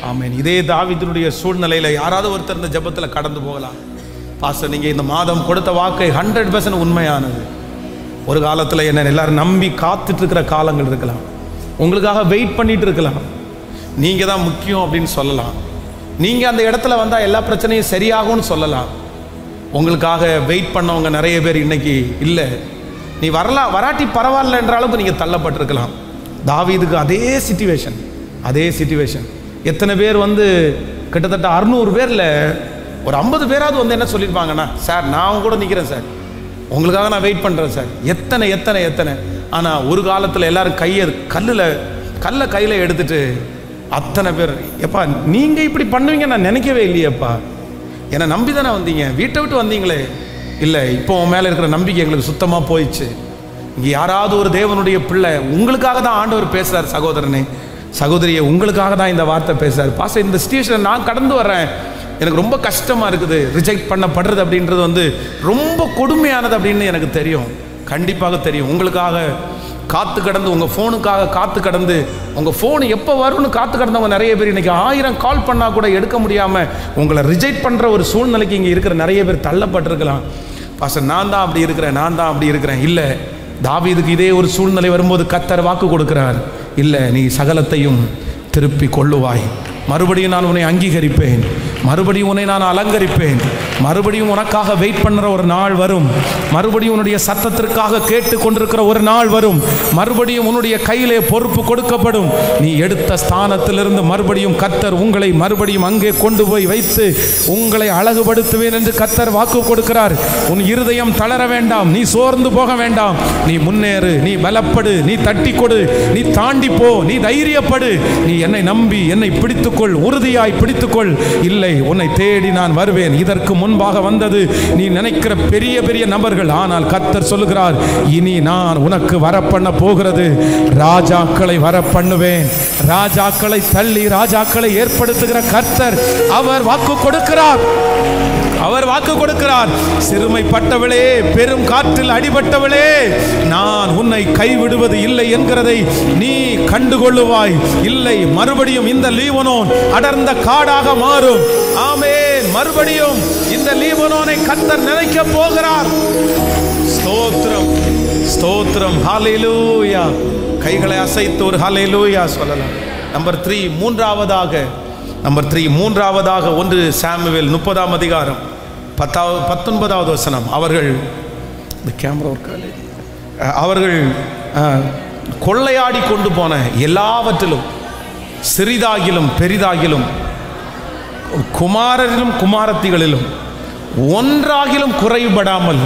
ஆமென் இதே தாவீதினுடைய சூழ்நிலையில யாராவது ஒருத்தர் இந்த ஜெபத்துல கடந்து போகலாம் பாஸ்டர் நீங்க இந்த மாதம் கொடுத்த வாக்கை ஹண்ட்ரட் பர்சன்ட் உண்மையானது ஒரு காலத்துல என்ன எல்லாரும் நம்பி காத்துட்டு இருக்கிற காலங்கள் இருக்கலாம் உங்களுக்காக வெயிட் பண்ணிட்டு இருக்கலாம் நீங்க தான் முக்கியம் அப்படின்னு சொல்லலாம் நீங்க அந்த இடத்துல வந்தா எல்லா பிரச்சனையும் சரியாகும்னு சொல்லலாம் உங்களுக்காக வெயிட் பண்ணவங்க நிறைய பேர் இன்னைக்கு இல்லை நீ வரலாம் வராட்டி பரவாயில்லன்ற அளவுக்கு நீங்கள் தள்ளப்பட்டிருக்கலாம் தாவீதுக்கு அதே சிச்சுவேஷன் அதே சிச்சுவேஷன் எத்தனை பேர் வந்து கிட்டத்தட்ட அறுநூறு பேரில் ஒரு ஐம்பது பேராவது வந்து என்ன சொல்லியிருப்பாங்கன்னா சார் நான் அவங்க கூட நிற்கிறேன் சார் உங்களுக்காக நான் வெயிட் பண்ணுறேன் சார் எத்தனை எத்தனை எத்தனை ஆனால் ஒரு காலத்தில் எல்லாரும் கையை கல்லில் கல்லை கையில் எடுத்துட்டு அத்தனை பேர் எப்பா நீங்கள் இப்படி பண்ணுவீங்க நான் நினைக்கவே இல்லையேப்பா என்னை நம்பி தானே வந்தீங்க வீட்டை விட்டு வந்தீங்களே இல்லை இப்போ உன் மேலே இருக்கிற நம்பிக்கை எங்களுக்கு சுத்தமாக போயிடுச்சு இங்கே யாராவது ஒரு தேவனுடைய பிள்ளை உங்களுக்காக தான் ஆண்டவர் பேசுகிறார் சகோதரனே சகோதரியை உங்களுக்காக தான் இந்த வார்த்தை பேசுகிறார் பாச இந்த ஸ்டேஷனை நான் கடந்து வர்றேன் எனக்கு ரொம்ப கஷ்டமாக இருக்குது ரிஜெக்ட் பண்ணப்படுறது அப்படின்றது வந்து ரொம்ப கொடுமையானது அப்படின்னு எனக்கு தெரியும் கண்டிப்பாக தெரியும் உங்களுக்காக காத்து கடந்து உங்கள் ஃபோனுக்காக காத்து கடந்து உங்கள் ஃபோன் எப்போ வரும்னு காத்து கடந்தவங்க நிறைய பேர் இன்னைக்கு ஆயிரம் கால் பண்ணால் கூட எடுக்க முடியாமல் உங்களை ரிஜெக்ட் பண்ணுற ஒரு சூழ்நிலைக்கு இங்கே இருக்கிற நிறைய பேர் தள்ளப்பட்டிருக்கலாம் பாச நான் தான் அப்படி இருக்கிறேன் நான் தான் அப்படி இருக்கிறேன் இல்லை தாவீதுக்கு இதே ஒரு சூழ்நிலை வரும்போது கத்தர் வாக்கு கொடுக்கிறார் இல்லை நீ சகலத்தையும் திருப்பி கொள்ளுவாய் மறுபடியும் நான் உன்னை அங்கீகரிப்பேன் மறுபடியும் உன்னை நான் அலங்கரிப்பேன் மறுபடியும் உனக்காக வெயிட் பண்ணுற ஒரு நாள் வரும் மறுபடியும் உன்னுடைய சத்தத்திற்காக கேட்டு கொண்டிருக்கிற ஒரு நாள் வரும் மறுபடியும் உன்னுடைய கையிலே பொறுப்பு கொடுக்கப்படும் நீ எடுத்த ஸ்தானத்திலிருந்து மறுபடியும் கத்தர் உங்களை மறுபடியும் அங்கே கொண்டு போய் வைத்து உங்களை அழகுபடுத்துவேன் என்று கத்தர் வாக்கு கொடுக்கிறார் உன் இருதயம் தளர வேண்டாம் நீ சோர்ந்து போக வேண்டாம் நீ முன்னேறு நீ பலப்படு நீ தட்டி கொடு நீ தாண்டி போ நீ தைரியப்படு நீ என்னை நம்பி என்னை பிடித்துக்கொள் உறுதியாய் பிடித்துக்கொள் இல்லை உன்னை தேடி நான் வருவேன் இதற்கு முன்பாக வந்தது நீ நினைக்கிற பெரிய பெரிய நபர்கள் ஆனால் கத்தர் சொல்லுகிறார் இனி நான் உனக்கு வரப்பண்ண போகிறது ராஜாக்களை வரப்பண்ணுவேன் ராஜாக்களை தள்ளி ராஜாக்களை ஏற்படுத்துகிற கர்த்தர் அவர் வாக்கு கொடுக்கிறார் அவர் வாக்கு கொடுக்கிறார் சிறுமைப்பட்டவளே பெரும் காற்றில் அடிபட்டவளே நான் உன்னை கைவிடுவது இல்லை என்கிறதை நீ கண்டுகொள்ளுவாய் இல்லை மறுபடியும் இந்த லீவனோன் அடர்ந்த காடாக மாறும் ஆமென் மறுபடியும் இந்த லீவனோனை கத்தர் நினைக்க போகிறார் ஸ்தோத்திரம் ஸ்தோத்திரம் ஹalleluya கைகளை அசைத்து ஒரு ஹalleluya சொல்லலாம் நம்பர் த்ரீ மூன்றாவதாக நம்பர் த்ரீ மூன்றாவதாக ஒன்று சாமுவேல் முப்பதாம் அதிகாரம் பத்தாவது பத்தொன்பதாவது வசனம் அவர்கள் இந்த கேமரா ஒர்க் அவர்கள் அஹ், கொள்ளையாடி கொண்டு போன எல்லாவற்றிலும் சிறிதாகிலும் பெரிதாகிலும் குமாரரிலும் குமாரத்திகளிலும் ஒன்றாகிலும் குறைபடாமல்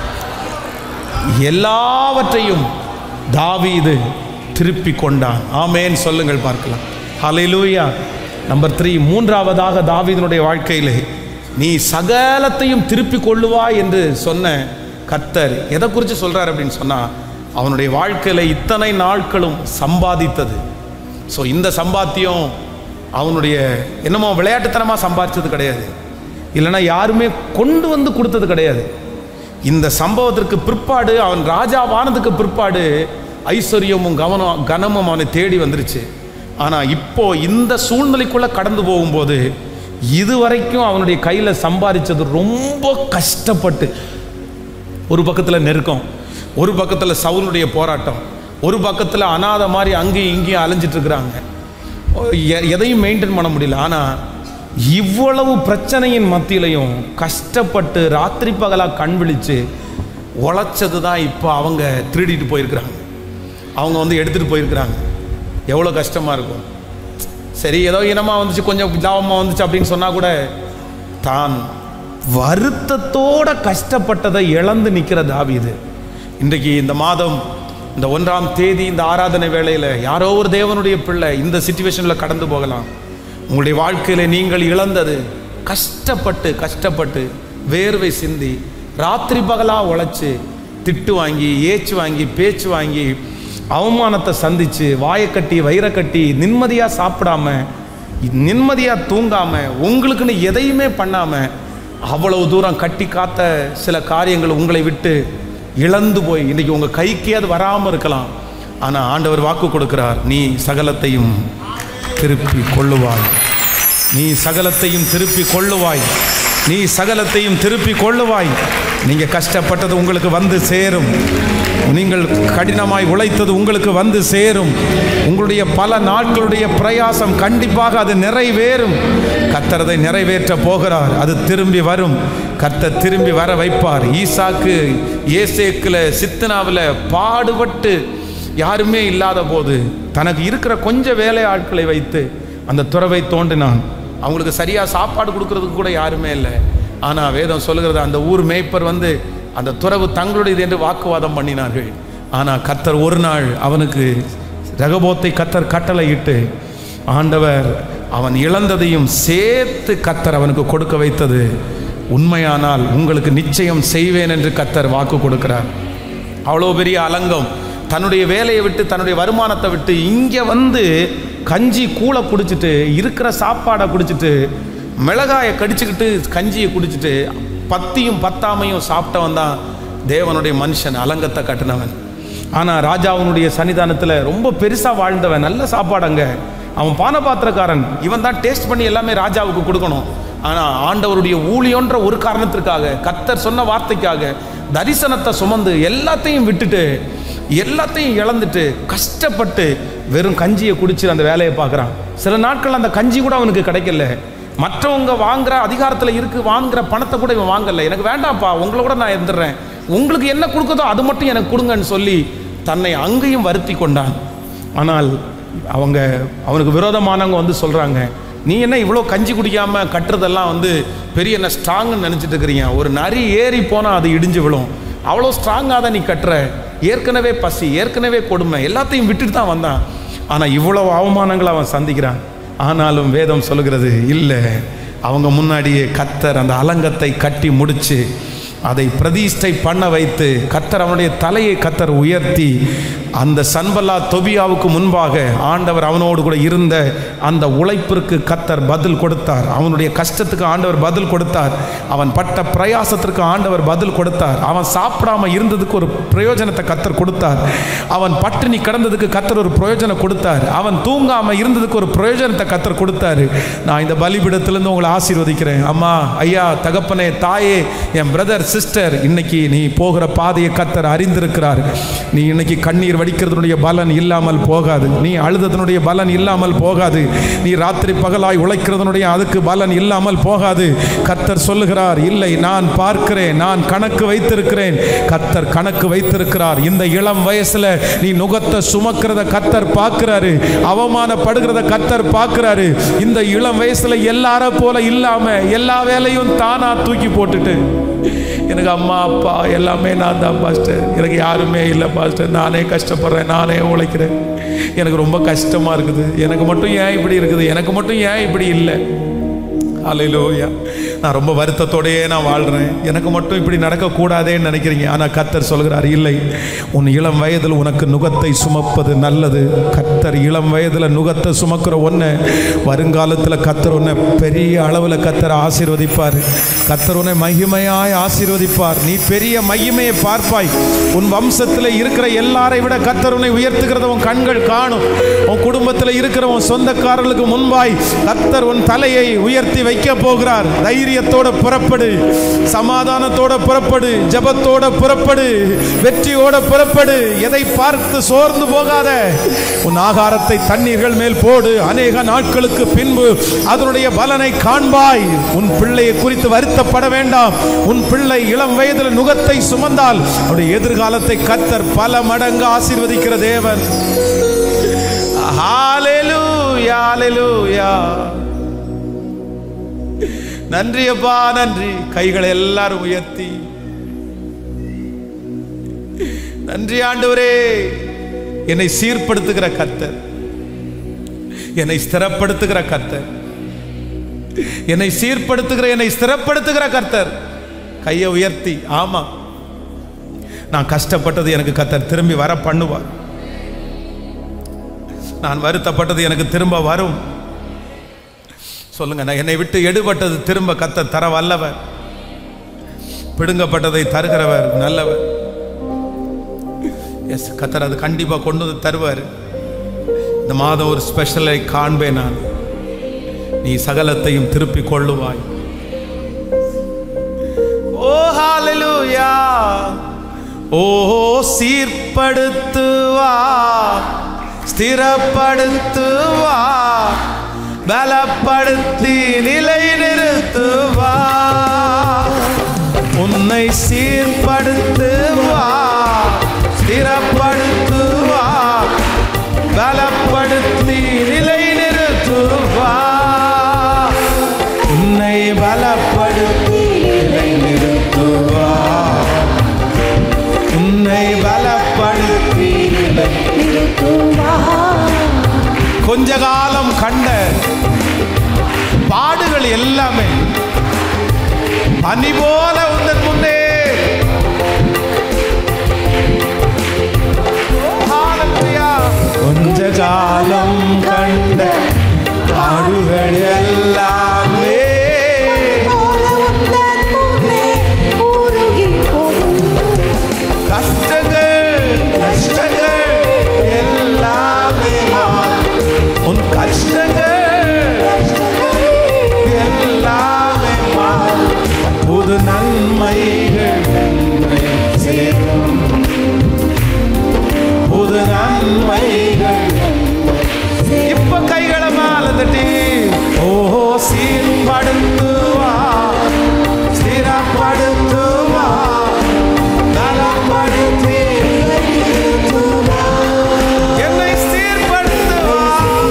எல்லாவற்றையும் தாவீது திருப்பி கொண்டான் ஆமேன் சொல்லுங்கள் பார்க்கலாம் ஹalleluya நம்பர் த்ரீ மூன்றாவதாக தாவீதினுடைய வாழ்க்கையிலே நீ சகலத்தையும் திருப்பி கொள்ளுவாய் என்று சொன்ன கர்த்தர் எதை குறித்து சொல்றார் அப்படின்னு சொன்னா அவனுடைய வாழ்க்கையில இத்தனை நாட்களும் சம்பாதித்தது ஸோ இந்த சம்பாத்தியம் அவனுடைய என்னமோ விளையாட்டுத்தனமாக சம்பாதிச்சது கிடையாது இல்லைன்னா யாருமே கொண்டு வந்து கொடுத்தது கிடையாது இந்த சம்பவத்திற்கு பிற்பாடு அவன் ராஜாவானதுக்கு பிற்பாடு ஐஸ்வர்யமும் கவனம் கனமும் அவனை தேடி வந்துருச்சு ஆனால் இப்போ இந்த சூழ்நிலைக்குள்ள கடந்து போகும்போது இதுவரைக்கும் அவனுடைய கையில் சம்பாதிச்சது ரொம்ப கஷ்டப்பட்டு ஒரு பக்கத்தில் நெருக்கம் ஒரு பக்கத்தில் சவுலுடைய போராட்டம் ஒரு பக்கத்தில் அனாதை மாதிரி அங்கேயும் இங்கேயும் அலைஞ்சிட்டு இருக்கிறாங்க எ- எதையும் மெயின்டைன் பண்ண முடியல ஆனால் இவ்வளவு பிரச்சனையின் மத்தியிலையும் கஷ்டப்பட்டு ராத்திரி பகலாக கண் விழிச்சு உழைச்சது தான் இப்போ அவங்க திருடிட்டு போயிருக்கிறாங்க அவங்க வந்து எடுத்துகிட்டு போயிருக்கிறாங்க எவ்வளோ கஷ்டமாக இருக்கும் சரி ஏதோ இனமாக வந்துச்சு கொஞ்சம் லாபமாக வந்துச்சு அப்படின்னு சொன்னால் கூட தான் வருத்தத்தோட கஷ்டப்பட்டதை இழந்து நிற்கிற தாவீது இன்றைக்கு இந்த மாதம் இந்த ஒன்றாம் தேதி இந்த ஆராதனை வேளையில் யாரோ ஒரு தேவனுடைய பிள்ளை இந்த சுச்சுவேஷனில் கடந்து போகலாம் உங்களுடைய வாழ்க்கையில் நீங்கள் இழந்தது கஷ்டப்பட்டு கஷ்டப்பட்டு வேர்வை சிந்தி ராத்திரி பகலாக உழைச்சி திட்டு வாங்கி ஏச்சு வாங்கி பேச்சு வாங்கி அவமானத்தை சந்திச்சு வாயை கட்டி வயிறை கட்டி நிம்மதியாக சாப்பிடாம நிம்மதியாக தூங்காம உங்களுக்குன்னு எதையுமே பண்ணாம அவ்வளவு தூரம் கட்டி காத்த சில காரியங்கள் உங்களை விட்டு இழந்து போய் இன்னைக்கு உங்க கைக்கே அது வராமல் இருக்கலாம் ஆனால் ஆண்டவர் வாக்கு கொடுக்கிறார் நீ சகலத்தையும் திருப்பி கொள்ளுவாய் நீ சகலத்தையும் திருப்பி கொள்ளுவாய் நீ சகலத்தையும் திருப்பி கொள்ளுவாய் நீங்க கஷ்டப்பட்டது உங்களுக்கு வந்து சேரும் நீங்கள் கடினமாய் உழைத்தது உங்களுக்கு வந்து சேரும் உங்களுடைய பல நாட்களுடைய பிரயாசம் கண்டிப்பாக அது நிறைவேறும் கத்தரதை நிறைவேற்ற போகிறார் அது திரும்பி வரும் கர்த்தர் திரும்பி வர வைப்பார் ஈசாக்கு ஏசேக்கில் சித்தனாவில் பாடுபட்டு யாருமே இல்லாத போது தனக்கு இருக்கிற கொஞ்ச வேலை ஆட்களை வைத்து அந்த துறவை தோண்டினான் அவங்களுக்கு சரியாக சாப்பாடு கொடுக்கறதுக்கு கூட யாருமே இல்லை ஆனால் வேதம் சொல்லுகிறது அந்த ஊர் மேய்ப்பர் வந்து அந்த துறவு தங்களுடையது என்று வாக்குவாதம் பண்ணினார்கள் ஆனால் கத்தர் ஒரு நாள் அவனுக்கு ரகபோத்தை கத்தர் கட்டளையிட்டு ஆண்டவர் அவன் இழந்ததையும் சேர்த்து கத்தர் அவனுக்கு கொடுக்க வைத்தது உண்மையானால் உங்களுக்கு நிச்சயம் செய்வேன் என்று கத்தர் வாக்கு கொடுக்கிறார் அவ்வளோ பெரிய அலங்கம் தன்னுடைய வேலையை விட்டு தன்னுடைய வருமானத்தை விட்டு இங்கே வந்து கஞ்சி கூளை குடிச்சிட்டு இருக்கிற சாப்பாடை குடிச்சிட்டு மிளகாயை கடிச்சுக்கிட்டு கஞ்சியை குடிச்சிட்டு பத்தியும் பத்தாமையும் சாப்பிட்டவன் தான் தேவனுடைய மனுஷன் அலங்கத்தை கட்டினவன் ஆனால் ராஜாவுனுடைய சன்னிதானத்தில் ரொம்ப பெருசாக வாழ்ந்தவன் நல்ல சாப்பாடுங்க அவன் பானபாத்திரக்காரன் இவன் தான் டேஸ்ட் பண்ணி எல்லாமே ராஜாவுக்கு கொடுக்கணும் ஆனால் ஆண்டவருடைய ஊழியன்ற ஒரு காரணத்திற்காக கத்தர் சொன்ன வார்த்தைக்காக தரிசனத்தை சுமந்து எல்லாத்தையும் விட்டுட்டு எல்லாத்தையும் இழந்துட்டு கஷ்டப்பட்டு வெறும் கஞ்சியை குடிச்சு அந்த வேலையை பார்க்குறான் சில நாட்கள் அந்த கஞ்சி கூட அவனுக்கு கிடைக்கல மற்றவங்க வாங்குற அதிகாரத்தில் இருக்கு வாங்குற பணத்தை கூட இவன் வாங்கல எனக்கு வேண்டாம்ப்பா உங்களை கூட நான் இருந்துடுறேன் உங்களுக்கு என்ன கொடுக்குதோ அது மட்டும் எனக்கு கொடுங்கன்னு சொல்லி தன்னை அங்கேயும் வருத்தி கொண்டான் ஆனால் அவங்க அவனுக்கு விரோதமானவங்க வந்து சொல்கிறாங்க நீ என்ன இவ்வளோ கஞ்சி குடிக்காம கட்டுறதெல்லாம் வந்து பெரிய என்ன ஸ்ட்ராங்னு நினச்சிட்டு இருக்கிறீங்க ஒரு நரி ஏறி போனால் அது இடிஞ்சு விழும் அவ்வளோ ஸ்ட்ராங்காக தான் நீ கட்டுற ஏற்கனவே பசி ஏற்கனவே கொடுமை எல்லாத்தையும் விட்டுட்டு தான் வந்தான் ஆனால் இவ்வளவு அவமானங்களை அவன் சந்திக்கிறான் ஆனாலும் வேதம் சொல்லுகிறது இல்லை அவங்க முன்னாடியே கத்தர் அந்த அலங்கத்தை கட்டி முடிச்சு அதை பிரதிஷ்டை பண்ண வைத்து கத்தர் அவனுடைய தலையை கத்தர் உயர்த்தி அந்த சன்பல்லா தொபியாவுக்கு முன்பாக ஆண்டவர் அவனோடு கூட இருந்த அந்த உழைப்பிற்கு கத்தர் பதில் கொடுத்தார் அவனுடைய கஷ்டத்துக்கு ஆண்டவர் பதில் கொடுத்தார் அவன் பட்ட பிரயாசத்திற்கு ஆண்டவர் பதில் கொடுத்தார் அவன் சாப்பிடாம இருந்ததுக்கு ஒரு பிரயோஜனத்தை கத்தர் கொடுத்தார் அவன் பட்டினி கிடந்ததுக்கு கத்தர் ஒரு பிரயோஜனம் கொடுத்தார் அவன் தூங்காம இருந்ததுக்கு ஒரு பிரயோஜனத்தை கத்தர் கொடுத்தாரு நான் இந்த பலிபிடத்திலிருந்து உங்களை ஆசீர்வதிக்கிறேன் அம்மா ஐயா தகப்பனே தாயே என் பிரதர் சிஸ்டர் இன்னைக்கு நீ போகிற பாதையை கத்தர் அறிந்திருக்கிறார் நீ இன்னைக்கு கண்ணீர் வடிக்கிறதுனுடைய பலன் இல்லாமல் போகாது நீ அழுததனுடைய பலன் இல்லாமல் போகாது நீ ராத்திரி பகலாய் உழைக்கிறதனுடைய அதுக்கு பலன் இல்லாமல் போகாது கத்தர் சொல்லுகிறார் இல்லை நான் பார்க்கிறேன் நான் கணக்கு வைத்திருக்கிறேன் கத்தர் கணக்கு வைத்திருக்கிறார் இந்த இளம் வயசுல நீ நுகத்தை சுமக்கிறத கத்தர் பார்க்கிறாரு அவமானப்படுகிறத கத்தர் பார்க்கிறாரு இந்த இளம் வயசுல எல்லார போல இல்லாம எல்லா வேலையும் தானா தூக்கி போட்டுட்டு எனக்கு அம்மா அப்பா எல்லாமே நான் தான் பாஸ்டர் எனக்கு யாருமே இல்லை பாஸ்டர் நானே கஷ்டப்படுறேன் நானே உழைக்கிறேன் எனக்கு ரொம்ப கஷ்டமாக இருக்குது எனக்கு மட்டும் ஏன் இப்படி இருக்குது எனக்கு மட்டும் ஏன் இப்படி இல்லை அலையிலோயா நான் ரொம்ப வருத்தத்தோடையே நான் வாழ்கிறேன் எனக்கு மட்டும் இப்படி நடக்கக்கூடாதேன்னு நினைக்கிறீங்க ஆனால் கத்தர் சொல்கிறார் இல்லை உன் இளம் வயதில் உனக்கு நுகத்தை சுமப்பது நல்லது கத்தர் இளம் வயதில் நுகத்தை சுமக்கிற ஒன்றை வருங்காலத்தில் கத்தர் உன்னை பெரிய அளவில் கத்தர் ஆசீர்வதிப்பார் கத்தர் உன்னை மகிமையாய் ஆசீர்வதிப்பார் நீ பெரிய மகிமையை பார்ப்பாய் உன் வம்சத்தில் இருக்கிற எல்லாரை விட கத்தர் உன்னை உயர்த்துகிறத உன் கண்கள் காணும் உன் குடும்பத்தில் இருக்கிற உன் சொந்தக்காரர்களுக்கு முன்பாய் கத்தர் உன் தலையை உயர்த்தி வைக்க போகிறார் தைரியத்தோட புறப்படு சமாதானத்தோட புறப்படு ஜபத்தோட புறப்படு வெற்றியோட புறப்படு எதை பார்த்து சோர்ந்து போகாத உன் ஆகாரத்தை தண்ணீர்கள் மேல் போடு அநேக நாட்களுக்கு பின்பு அதனுடைய பலனை காண்பாய் உன் பிள்ளையை குறித்து வருத்தப்பட வேண்டாம் உன் பிள்ளை இளம் வயதில் நுகத்தை சுமந்தால் அவருடைய எதிர்காலத்தை கத்தர் பல மடங்கு ஆசீர்வதிக்கிற தேவன் ஹalleluya ஹalleluya நன்றி அப்பா நன்றி கைகளை எல்லாரும் உயர்த்தி நன்றி ஆண்டவரே என்னை சீர்படுத்துகிற கத்தர் என்னை ஸ்திரப்படுத்துகிற கத்தர் என்னை சீர்படுத்துகிற என்னை ஸ்திரப்படுத்துகிற கர்த்தர் கையை உயர்த்தி ஆமா நான் கஷ்டப்பட்டது எனக்கு கத்தர் திரும்பி வர பண்ணுவார் நான் வருத்தப்பட்டது எனக்கு திரும்ப வரும் சொல்லுங்க நான் என்னை விட்டு எடுபட்டது திரும்ப கத்த தர வல்லவர் பிடுங்கப்பட்டதை தருகிறவர் நல்லவர் எஸ் கத்தர் அது கண்டிப்பா கொண்டு வந்து தருவார் இந்த மாதம் ஒரு ஸ்பெஷலை காண்பேன் நான் நீ சகலத்தையும் திருப்பிக் கொள்ளுவாய் ஓ ஹalleluya ஓ சீர்படுத்துவா ஸ்திரப்படுத்துவா பலப்படுத்தி நிலை நிறுத்துவா உன்னை சீர்படுத்துவா ஸ்திரப்படுத்துவா பலப்படுத்தி நிலை நிறுத்துவா உன்னை பலப்படுத்தி நிலை நிறுத்துவா உன்னை பலப்படுத்தி நிலை கொஞ்ச காலம் கண்ட பாடுகள் எல்லாமே பனி போல உந்தன் முன்னே ஹalleluya. கொஞ்ச காலம் கண்ட பாடுகள் எல்லாமே கஷ்டங்கள் கஷ்டங்கள் எல்லாமே மாறும். உன் கஷ்டங்கள் எல்லாமே மாறும். புது நன்மைகள் என்னை சேரும் புது நன்மைகள் இப்ப கைகளை மேல தட்டி ஓ சீர்படுத்துவா ஸ்திரப்படுத்துவா நலப்படுத்தி என்னை சீர்படுத்துவா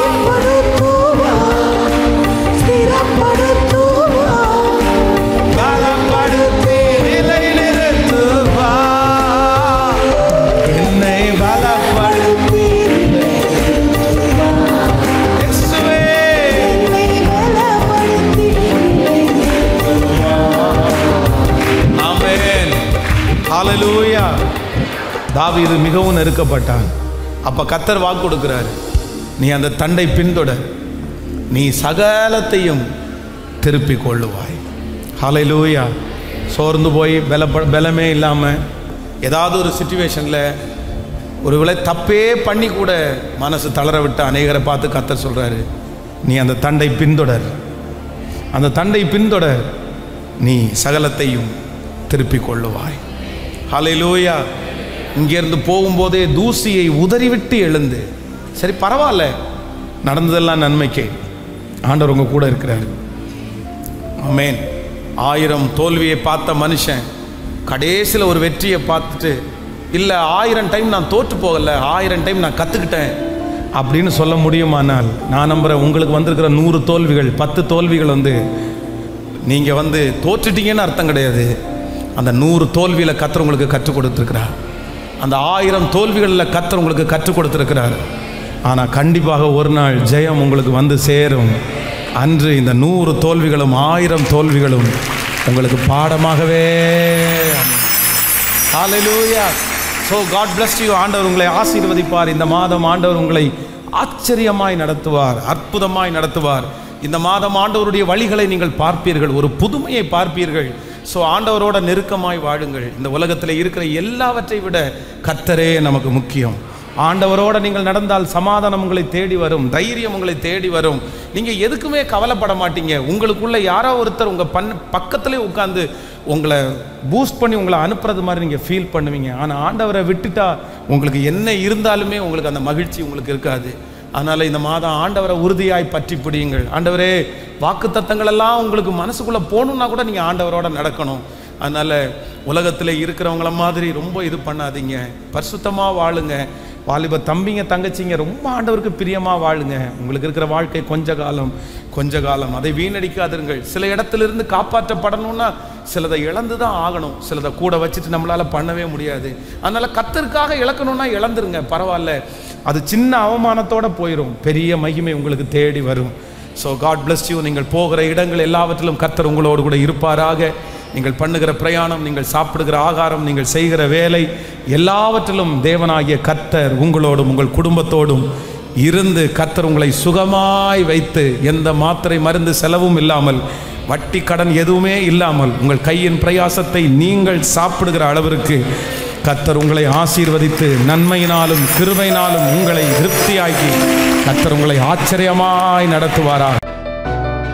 பலப்படுத்தி நிலை நிறுத்துவா என்னை பலப்படுத்தி இயேசுவே ஆமென் ஹalleluya தாவீது மிகவும் நெருக்கப்பட்டான் அப்ப கத்தர் வாக்கு கொடுக்கிறார் நீ அந்த தண்டை பின்தொடர் நீ சகலத்தையும் திருப்பிக் கொள்ளுவாய் ஹalleluya சோர்ந்து போய் பல பலமே இல்லாமல் ஏதாவது ஒரு சுச்சுவேஷனில் ஒருவேளை தப்பே பண்ணி கூட மனசு தளர விட்டு அநேகரை பார்த்து கத்தர் சொல்கிறாரு நீ அந்த தண்டை பின்தொடர் அந்த தண்டை பின்தொடர் நீ சகலத்தையும் திருப்பிக் கொள்ளுவாய் ஹalleluya இங்கேருந்து போகும்போதே தூசியை உதறிவிட்டு எழுந்து சரி பரவாயில்ல நடந்ததெல்லாம் நன்மைக்கே ஆண்டவர் உங்க கூட இருக்கிறார் ஆமென் ஆயிரம் தோல்வியை பார்த்த மனுஷன் கடைசியில் ஒரு வெற்றியை பார்த்துட்டு இல்லை ஆயிரம் டைம் நான் தோற்று போகல ஆயிரம் டைம் நான் கற்றுக்கிட்டேன் அப்படின்னு சொல்ல முடியுமானால் நான் நம்புகிறேன் உங்களுக்கு வந்திருக்கிற நூறு தோல்விகள் பத்து தோல்விகள் வந்து நீங்கள் வந்து தோற்றுட்டீங்கன்னு அர்த்தம் கிடையாது அந்த நூறு தோல்வியில் கத்தர் உங்களுக்கு கற்றுக் கொடுத்துருக்கிறார் அந்த ஆயிரம் தோல்விகளில் கத்தர் உங்களுக்கு கற்றுக் கொடுத்துருக்கிறார் ஆனால் கண்டிப்பாக ஒரு நாள் ஜெயம் உங்களுக்கு வந்து சேரும் அன்று இந்த நூறு தோல்விகளும் ஆயிரம் தோல்விகளும் உங்களுக்கு பாடமாகவே ஹalleluya ஸோ காட் bless you ஆண்டவர் உங்களை ஆசீர்வதிப்பார் இந்த மாதம் ஆண்டவர் உங்களை ஆச்சரியமாய் நடத்துவார் அற்புதமாய் நடத்துவார் இந்த மாதம் ஆண்டவருடைய வழிகளை நீங்கள் பார்ப்பீர்கள் ஒரு புதுமையை பார்ப்பீர்கள் ஸோ ஆண்டவரோட நெருக்கமாய் வாழுங்கள் இந்த உலகத்தில் இருக்கிற எல்லாவற்றை விட கத்தரே நமக்கு முக்கியம் ஆண்டவரோட நீங்கள் நடந்தால் சமாதானம் உங்களை தேடி வரும் தைரியம் உங்களை தேடி வரும் நீங்கள் எதுக்குமே கவலைப்பட மாட்டீங்க உங்களுக்குள்ள யாரோ ஒருத்தர் உங்கள் பண் பக்கத்திலே உட்காந்து உங்களை பூஸ்ட் பண்ணி உங்களை அனுப்புறது மாதிரி நீங்கள் ஃபீல் பண்ணுவீங்க ஆனால் ஆண்டவரை விட்டுட்டா உங்களுக்கு என்ன இருந்தாலுமே உங்களுக்கு அந்த மகிழ்ச்சி உங்களுக்கு இருக்காது அதனால் இந்த மாதம் ஆண்டவரை உறுதியாய் பற்றி பிடியுங்கள் ஆண்டவரே வாக்கு எல்லாம் உங்களுக்கு மனசுக்குள்ளே போகணுன்னா கூட நீங்கள் ஆண்டவரோட நடக்கணும் அதனால் உலகத்தில் இருக்கிறவங்கள மாதிரி ரொம்ப இது பண்ணாதீங்க பரிசுத்தமாக வாழுங்க வாலிப தம்பிங்க தங்கச்சிங்க ரொம்ப ஆண்டவருக்கு பிரியமாக வாழுங்க உங்களுக்கு இருக்கிற வாழ்க்கை கொஞ்ச காலம் கொஞ்ச காலம் அதை வீணடிக்காதிருங்கள் சில இடத்திலிருந்து காப்பாற்றப்படணும்னா சிலதை இழந்து தான் ஆகணும் சிலதை கூட வச்சுட்டு நம்மளால் பண்ணவே முடியாது அதனால் கத்தருக்காக இழக்கணும்னா இழந்துருங்க பரவாயில்ல அது சின்ன அவமானத்தோட போயிடும் பெரிய மகிமை உங்களுக்கு தேடி வரும் ஸோ காட் bless யூ நீங்கள் போகிற இடங்கள் எல்லாவற்றிலும் கர்த்தர் உங்களோடு கூட இருப்பாராக நீங்கள் பண்ணுகிற பிரயாணம் நீங்கள் சாப்பிடுகிற ஆகாரம் நீங்கள் செய்கிற வேலை எல்லாவற்றிலும் தேவனாகிய கர்த்தர் உங்களோடும் உங்கள் குடும்பத்தோடும் இருந்து கர்த்தர் உங்களை சுகமாய் வைத்து எந்த மாத்திரை மருந்து செலவும் இல்லாமல் வட்டி கடன் எதுவுமே இல்லாமல் உங்கள் கையின் பிரயாசத்தை நீங்கள் சாப்பிடுகிற அளவிற்கு கர்த்தர் உங்களை ஆசீர்வதித்து நன்மையினாலும் கிருபையினாலும் உங்களை திருப்தியாக்கி கர்த்தர் உங்களை ஆச்சரியமாய் நடத்துவாரா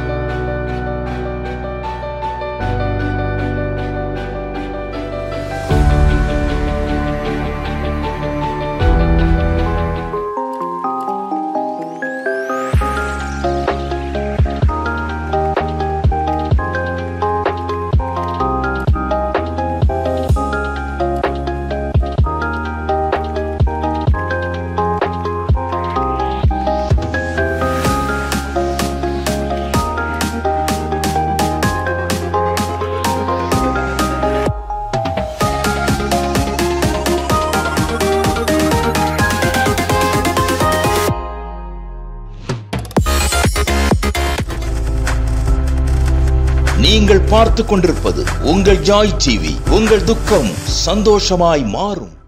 நீங்கள் பார்த்து கொண்டிருப்பது உங்கள் ஜாய் டிவி உங்கள் துக்கம் சந்தோஷமாய் மாறும்